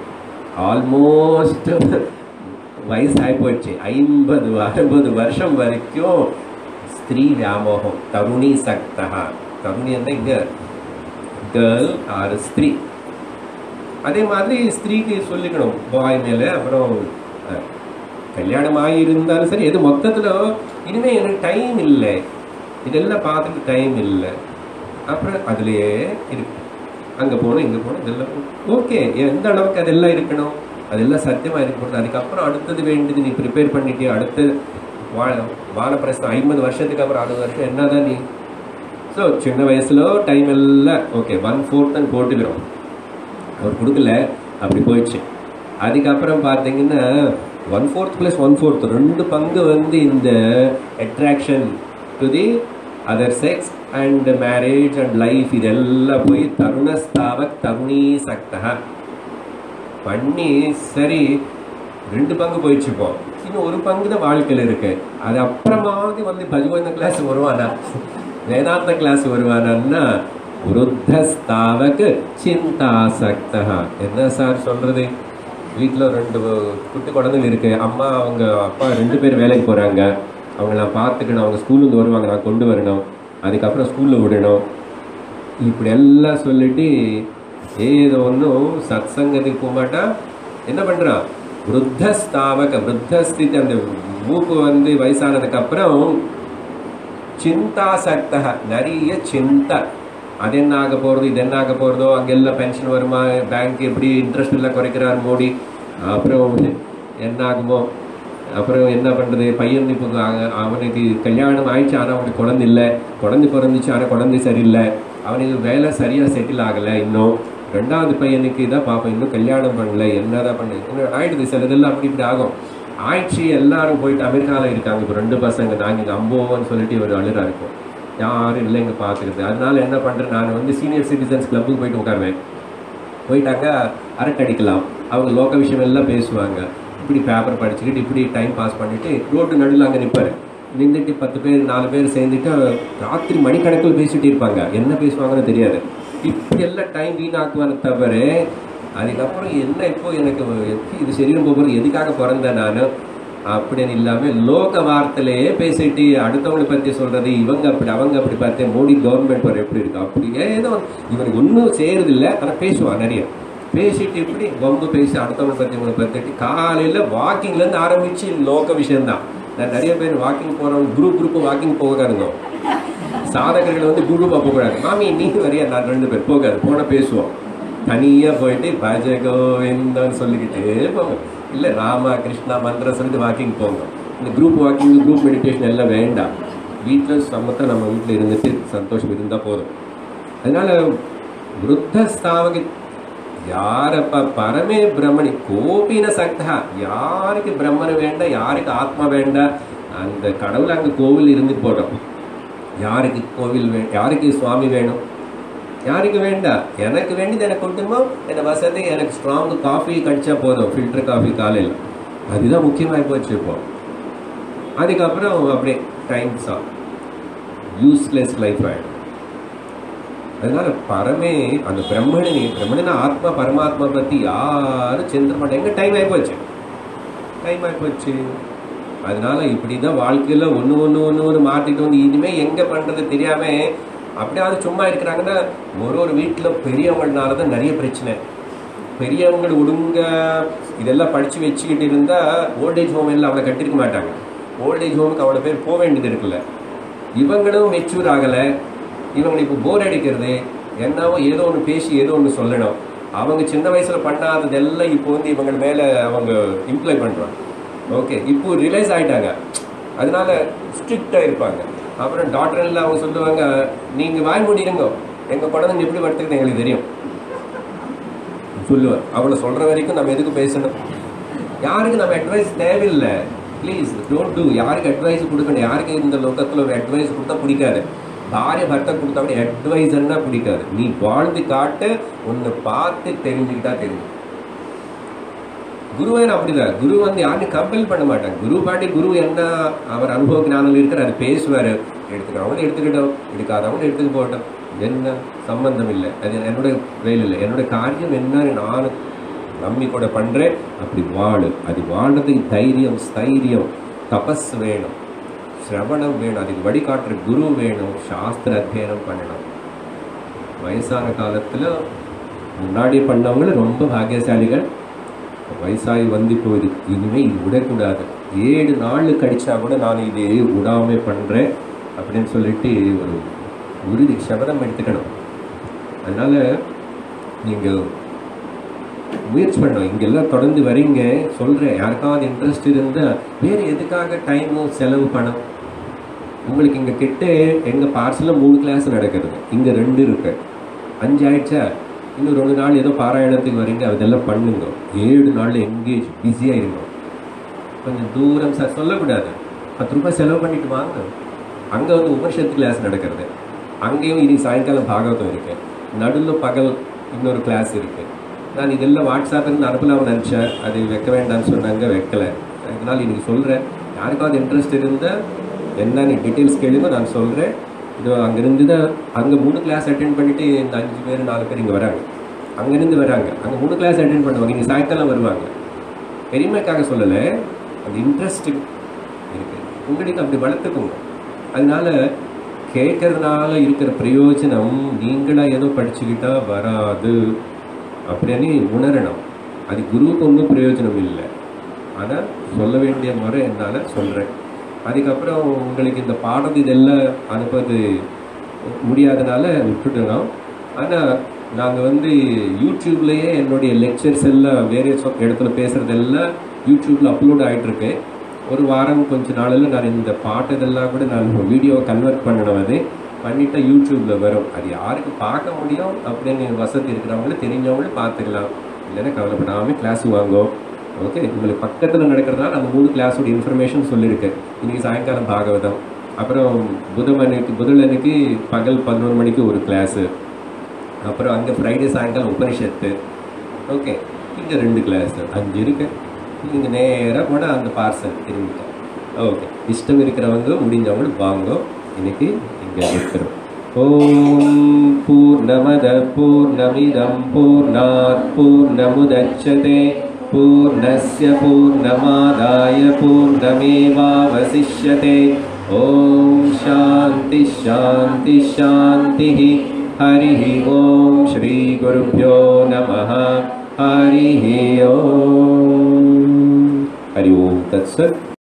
ஆல்மோஸ்ட் வயசாகி போயிடுச்சு ஐம்பது அறுபது வருஷம் வரைக்கும் ஸ்திரீ வியாமோகம் தருணி சக்தகா தருணி வந்து இங்க கேர்ள் ஆர் ஸ்திரீ அதே மாதிரி ஸ்திரீக்கு சொல்லிக்கணும் பாய் மேல அப்புறம் அஹ், கல்யாணம் ஆகி இருந்தாலும் சரி எது மொத்தத்துல இனிமே எனக்கு டைம் இல்லை இதெல்லாம் பார்த்துட்டு டைம் இல்லை அப்புறம் அதுலயே இருக்கு அங்க போகணும் இங்க போகணும் இதெல்லாம் ஓகே எந்த அளவுக்கு அதெல்லாம் இருக்கணும் அதெல்லாம் சத்தியமா இருக்கணும் அதுக்கப்புறம் அடுத்தது வேண்டியது நீ ப்ரிப்பேர் பண்ணிட்டியோ அடுத்து வா வானப்பிரஸ்தம் ஐம்பது வருஷத்துக்கு அப்புறம் அறுபது வருஷம் என்னதான் நீ ஸோ சின்ன வயசுல டைம் எல்லாம் ஓகே ஒன் ஃபோர்த்னு போட்டுக்கிறோம் அவர் கொடுக்கல அப்படி போயிடுச்சு அதுக்கப்புறம் பார்த்தீங்கன்னா one fourth plus one fourth ரெண்டு பங்கு வந்து இந்த attraction to the other sex and marriage and life இதெல்லாம் போய் தருணஸ்தாவக் தருணி சக்தா பண்ணி சரி ரெண்டு பங்கு போயிடுச்சு இப்போ இன்னும் ஒரு பங்கு தான் வாழ்க்கையில் இருக்கு அது அப்புறமாவது வந்து பகவந்த கிளாஸ் வருவானா வேதாந்த கிளாஸ் வருவானா விருத்தஸ்தாவக்கு சிந்தாசக்தா என்ன சார் சொல்றது வீட்டில் ரெண்டு குட்டி குழந்தைங்க இருக்கு அம்மா அவங்க அப்பா ரெண்டு பேர் வேலைக்கு போறாங்க அவங்க நான் பார்த்துக்கணும் அவங்க ஸ்கூல்லேருந்து வருவாங்க நான் கொண்டு வரணும் அதுக்கப்புறம் ஸ்கூலில் விடணும் இப்படி எல்லாம் சொல்லிட்டு ஏதோ ஒன்றும் சத் சங்கத்துக்கு போக மாட்டா என்ன பண்றான் விருத்தஸ்தாவக விருத்தஸ்திதி அந்த மூக்கு வந்து வயசானதுக்கு அப்புறம் சிந்தாசக்தக நிறைய சிந்தா அது என்ன ஆக போகிறது இது என்ன ஆக போகிறதோ அங்கெல்லாம் பென்ஷன் வருமா பேங்க் எப்படி இன்ட்ரெஸ்ட் எல்லாம் குறைக்கிறார் மோடி அப்புறம் என்ன ஆகுமோ அப்புறம் என்ன பண்ணுறது பையன் இப்போ அ- அவனுக்கு கல்யாணம் ஆயிடுச்சு ஆனால் அவனுக்கு குழந்தை இல்லை குழந்தை பிறந்துச்சு ஆனால் குழந்தை சரியில்லை அவனுக்கு வேலை சரியாக செட்டில் ஆகலை இன்னும் ரெண்டாவது பையனுக்கு தான் பார்ப்பேன் இன்னும் கல்யாணம் பண்ணல என்னதான் பண்ணு இன்னும் ஆயிடுது சிலதெல்லாம் அப்படி இப்படி ஆகும் ஆயிடுச்சு எல்லாரும் போயிட்டு அமெரிக்காவில் இருக்காங்க இப்போ ரெண்டு பசங்க நாங்கள் இங்கே அம்போன்னு சொல்லிட்டு ஒரு அழுறா இருக்கும் யாரும் இல்லை இங்கே பார்த்துக்கிறது அதனால என்ன பண்ணுறேன் நான் வந்து சீனியர் சிட்டிசன்ஸ் கிளப்புக்கு போயிட்டு உட்காருவேன் போயிட்டாங்க அரட்டை அடிக்கலாம் அவங்க லோக விஷயம் எல்லாம் பேசுவாங்க இப்படி பேப்பர் படிச்சுக்கிட்டு இப்படி டைம் பாஸ் பண்ணிட்டு ரோட்டு நடுவில் அங்கே நிற்பாரு நின்றுட்டு பத்து பேர் நாலு பேர் சேர்ந்துட்டு ராத்திரி மணிக்கணக்கில் பேசிட்டு இருப்பாங்க என்ன பேசுவாங்கன்னு தெரியாது இப்படி எல்லாம் டைம் வீணாக்குவானே தவிர அதுக்கப்புறம் என்ன இப்போ எனக்கு இது சரீரம் போகிறது எதுக்காக பிறந்தேன் நான் அப்படின்னு இல்லாமல் லோக வார்த்தையிலேயே பேசிட்டு அடுத்தவங்களை பற்றி சொல்றது இவங்க அப்படி அவங்க அப்படி பார்த்தேன் மோடி கவர்மெண்ட் வர எப்படி இருக்கு அப்படி ஏதோ இவனுக்கு ஒன்றும் செய்யறது இல்லை ஆனால் பேசுவான் நிறைய பேசிட்டு இப்படி வம்பு பேசி அடுத்தவங்களை பற்றி இவங்களை பற்றிட்டு காலையில் வாக்கிங்லேருந்து ஆரம்பிச்சு லோக விஷயம்தான் நான் நிறைய பேர் வாக்கிங் போகிறவங்க குரூப் குரூப் வாக்கிங் போகாதுங்க சாதகர்கள் வந்து குரூப்பாக போகக்கூடாது மாமி நீங்க வரையா நான் ரெண்டு பேர் போகாது போன பேசுவோம் தனியாக போயிட்டு பஜ கோவிந்தன்னு சொல்லிக்கிட்டே போங்க இல்லை ராமா கிருஷ்ணா மந்திரம் சொல்லிட்டு வாக்கிங் போங்க இந்த குரூப் வாக்கிங் குரூப் மெடிடேஷன் எல்லாம் வேண்டாம் வீட்டில் சமத்தை நம்ம வீட்டில் இருந்துட்டு சந்தோஷம் இருந்தால் போதும் அதனால விருத்த ஸ்தாவகி யாரப்ப பரமே பிரம்மணி கோபின சக்தா யாருக்கு பிரம்மன் வேண்டாம் யாருக்கு ஆத்மா வேண்டாம் அந்த கடவுள் அங்கே கோவில் இருந்துட்டு போட்டோம் யாருக்கு கோவில் வே யாருக்கு சுவாமி வேணும் யாருக்கு வேண்டாம் எனக்கு வேண்டியது எனக்கு கொடுத்துமோ என்ன வசதி எனக்கு ஸ்ட்ராங் காஃபி கடிச்சா போதும் ஃபில்டர் காஃபி காலையில் அதுதான் முக்கியமாக போச்சு இப்போ அதுக்கப்புறம் அப்படியே டைம் சா யூஸ்லெஸ் லைஃப் ஆகிடும் அதனால பரமே அந்த பிரம்மணி பிரம்மணன ஆத்மா பரமாத்மா பற்றி யாரும் சிந்தனை மாட்டாங்க எங்க டைம் ஆகிப்போச்சு டைம் ஆகிப்போச்சு அதனால இப்படி தான் வாழ்க்கையில் ஒன்று ஒன்று ஒன்று ஒன்று மாற்றிட்டு வந்து இனிமேல் எங்கே பண்ணுறது தெரியாமல் அப்படியாவது சும்மா இருக்கிறாங்கன்னா ஒரு ஒரு வீட்டில் பெரியவங்களால தான் நிறைய பிரச்சனை பெரியவங்க ஒழுங்க இதெல்லாம் படித்து வச்சுக்கிட்டு இருந்தால் ஓல்டேஜ் ஹோம் எல்லாம் அவளை கட்டிருக்க மாட்டாங்க ஓல்டேஜ் ஹோமுக்கு அவ்வளோ பேர் போக வேண்டியது இருக்குல்ல இவங்களும் மெச்சூர் ஆகலை இவங்களுக்கு இப்போ போர் அடிக்கிறது என்னவோ ஏதோ ஒன்று பேசி ஏதோ ஒன்று சொல்லணும் அவங்க சின்ன வயசில் பண்ணாததெல்லாம் இப்போ வந்து இவங்க மேலே அவங்க இம்ப்ளை பண்ணுறாங்க ஓகே இப்போ ரிலைஸ் ஆயிட்டாங்க அதனால ஸ்ட்ரிக்டாக இருப்பாங்க அப்புறம் டாக்டர் எல்லாம் அவங்க சொல்லுவாங்க நீங்கள் வாய் மூடிடுங்க எங்கள் குழந்தைங்க எப்படி வளர்த்துக்குது எங்களுக்கு தெரியும் சொல்லுவேன் அவளை சொல்கிற வரைக்கும் நம்ம எதுக்கு பேசணும் யாருக்கு நம்ம அட்வைஸ் தேவையில்லை ப்ளீஸ் டோன்ட் டூ யாருக்கு அட்வைஸ் கொடுக்கணும் யாருக்கு இந்த லோகத்தில் ஒரு அட்வைஸ் கொடுத்தா பிடிக்காது பாரிய பர்த்தா கொடுத்தா கூட அட்வைஸ்ன்னா பிடிக்காது நீ வாழ்ந்து காட்டு ஒன்று பார்த்து தெரிஞ்சுக்கிட்டா தெரியும் குருவே அப்படிதான் குரு வந்து யாரையும் கம்பல் பண்ண மாட்டாங்க குரு பாட்டி குரு என்ன அவர் அனுபவ ஞானம் இருக்கிற அது பேசுவார் எடுத்துக்கிறவங்க எடுத்துக்கிட்டோம் எடுக்காதவங்க எடுத்துக்க போட்டோம் என்ன சம்பந்தம் இல்லை அது என்னோட வேலை இல்லை என்னோட காரியம் என்னன்னு நான் நம்பி கூட பண்ணுறேன் அப்படி வாழு அது வாழ்றதுக்கு தைரியம் ஸ்தைரியம் தபஸ் வேணும் சிரவணம் வேணும் அதுக்கு வழிகாட்டுற குரு வேணும் சாஸ்திர அத்தியனம் பண்ணணும் வயசான காலத்தில் முன்னாடி பண்ணவங்கள ரொம்ப பாக்கியசாலிகள் வயசாகி வந்து இப்போ இது இனிமேல் இது விடக்கூடாது ஏழு நாள் கழிச்சா கூட நான் இது விடாம பண்ணுறேன் அப்படின்னு சொல்லிட்டு ஒரு உறுதி சபதம் எடுத்துக்கணும் அதனால நீங்கள் முயற்சி பண்ணணும் இங்கெல்லாம் தொடர்ந்து வரீங்க சொல்கிறேன் யாருக்காவது இன்ட்ரெஸ்ட் இருந்தால் வேறு எதுக்காக டைமும் செலவு பணம் உங்களுக்கு இங்கே கிட்ட எங்கள் பார்சலில் மூணு கிளாஸ் நடக்கிறது இங்கே ரெண்டு இருக்கு அஞ்சு ஆயிடுச்சா இன்னும் ரெண்டு நாள் ஏதோ பாராயணத்துக்கு வரீங்க அதெல்லாம் பண்ணுங்க ஏழு நாள் எங்கேஜ் பிஸியாக இருங்க கொஞ்சம் தூரம் சார் சொல்லக்கூடாது பத்து ரூபாய் செலவு பண்ணிட்டு வாங்க அங்கே வந்து உபனிஷத்து கிளாஸ் நடக்கிறது அங்கேயும் இனி சாயங்காலம் பாகவதம் இருக்கு நடுவில் பகல் இன்னொரு கிளாஸ் இருக்கு நான் இதெல்லாம் வாட்ஸ்அப்பில் அனுப்பலாம்னு நினச்சேன் அது வைக்க வேண்டாம்னு சொன்னாங்க வைக்கல அதனால் இன்னைக்கு சொல்கிறேன் யாருக்காவது இன்ட்ரெஸ்ட் இருந்தால் என்னன்னு டீட்டெயில்ஸ் கேளுங்க நான் சொல்கிறேன் இது அங்கேருந்து தான் அங்கே மூணு கிளாஸ் அட்டென்ட் பண்ணிவிட்டு இந்த அஞ்சு பேர் நாலு பேர் இங்கே வராங்க அங்கேருந்து வராங்க அங்கே மூணு கிளாஸ் அட்டென்ட் பண்ணுவாங்க இங்கே சாயங்காலம் வருவாங்க பெருமைக்காக சொல்லலை அந்த இன்ட்ரெஸ்ட் இருக்குது உங்களுக்கு அப்படி வளர்த்துக்கோங்க அதனால கேட்கறதுனால இருக்கிற பிரயோஜனம் நீங்களாக ஏதோ படிச்சுக்கிட்டா வராது அப்படின்னு உணரணும் அது குருவுக்கு ஒன்றும் பிரயோஜனம் இல்லை ஆனால் சொல்ல வேண்டிய முறை என்னால் சொல்கிறேன் அதுக்கப்புறம் உங்களுக்கு இந்த பாடம் இதெல்லாம் அனுப்புறது முடியாதனால விட்டுட்டோம் ஆனால் நாங்கள் வந்து யூடியூப்லேயே என்னுடைய லெக்சர்ஸ் எல்லாம் வேறு இடத்துல பேசுகிறதெல்லாம் யூடியூப்பில் அப்லோட் ஆகிட்டுருக்கு ஒரு வாரம் கொஞ்ச நாளில் நான் இந்த பாட்டு இதெல்லாம் கூட நான் வீடியோ கன்வெர்ட் பண்ணணும் அது பண்ணிட்டா யூடியூப்ல வரும் அது யாருக்கு பார்க்க முடியும் அப்படின்னு வசதி இருக்கிறவங்களும் தெரிஞ்சவங்களும் பார்த்துக்கலாம் இல்லைன்னா கவலைப்படாமல் கிளாஸ் வாங்கோ ஓகே உங்களுக்கு பக்கத்தில் நடக்கிறதுனால அந்த மூணு கிளாஸோட இன்ஃபர்மேஷன் சொல்லியிருக்கேன் இன்னைக்கு சாயங்காலம் பாகவதம் அப்புறம் புதமனுக்கு புதனனுக்கு பகல் பதினோரு மணிக்கு ஒரு கிளாஸு அப்புறம் அங்கே ஃப்ரைடே சாயங்காலம் உபனிஷத்து ஓகே இங்கே ரெண்டு கிளாஸ் அஞ்சு இருக்கு இங்கே நேராக கூட அந்த பார்சல் திரும்பிட்டேன் ஓகே இஷ்டம் இருக்கிறவங்க முடிஞ்சவங்க வாங்க இன்னைக்கு இங்கே இருக்கிறோம் ஓம் பூர்ணமத பூர்ணமிதம் பூர்ணாத் பூர்ணமுதட்சதே பூர்ணஸ்ய பூர்ணமாதாய பூர்ணமேவாவசிஷ்யதே ஓம் சாந்தி ஷாந்தி ஷாந்திः हरिः ॐ श्रीगुरुभ्यो नमः हरिः ॐ हरि ओं तत्सत्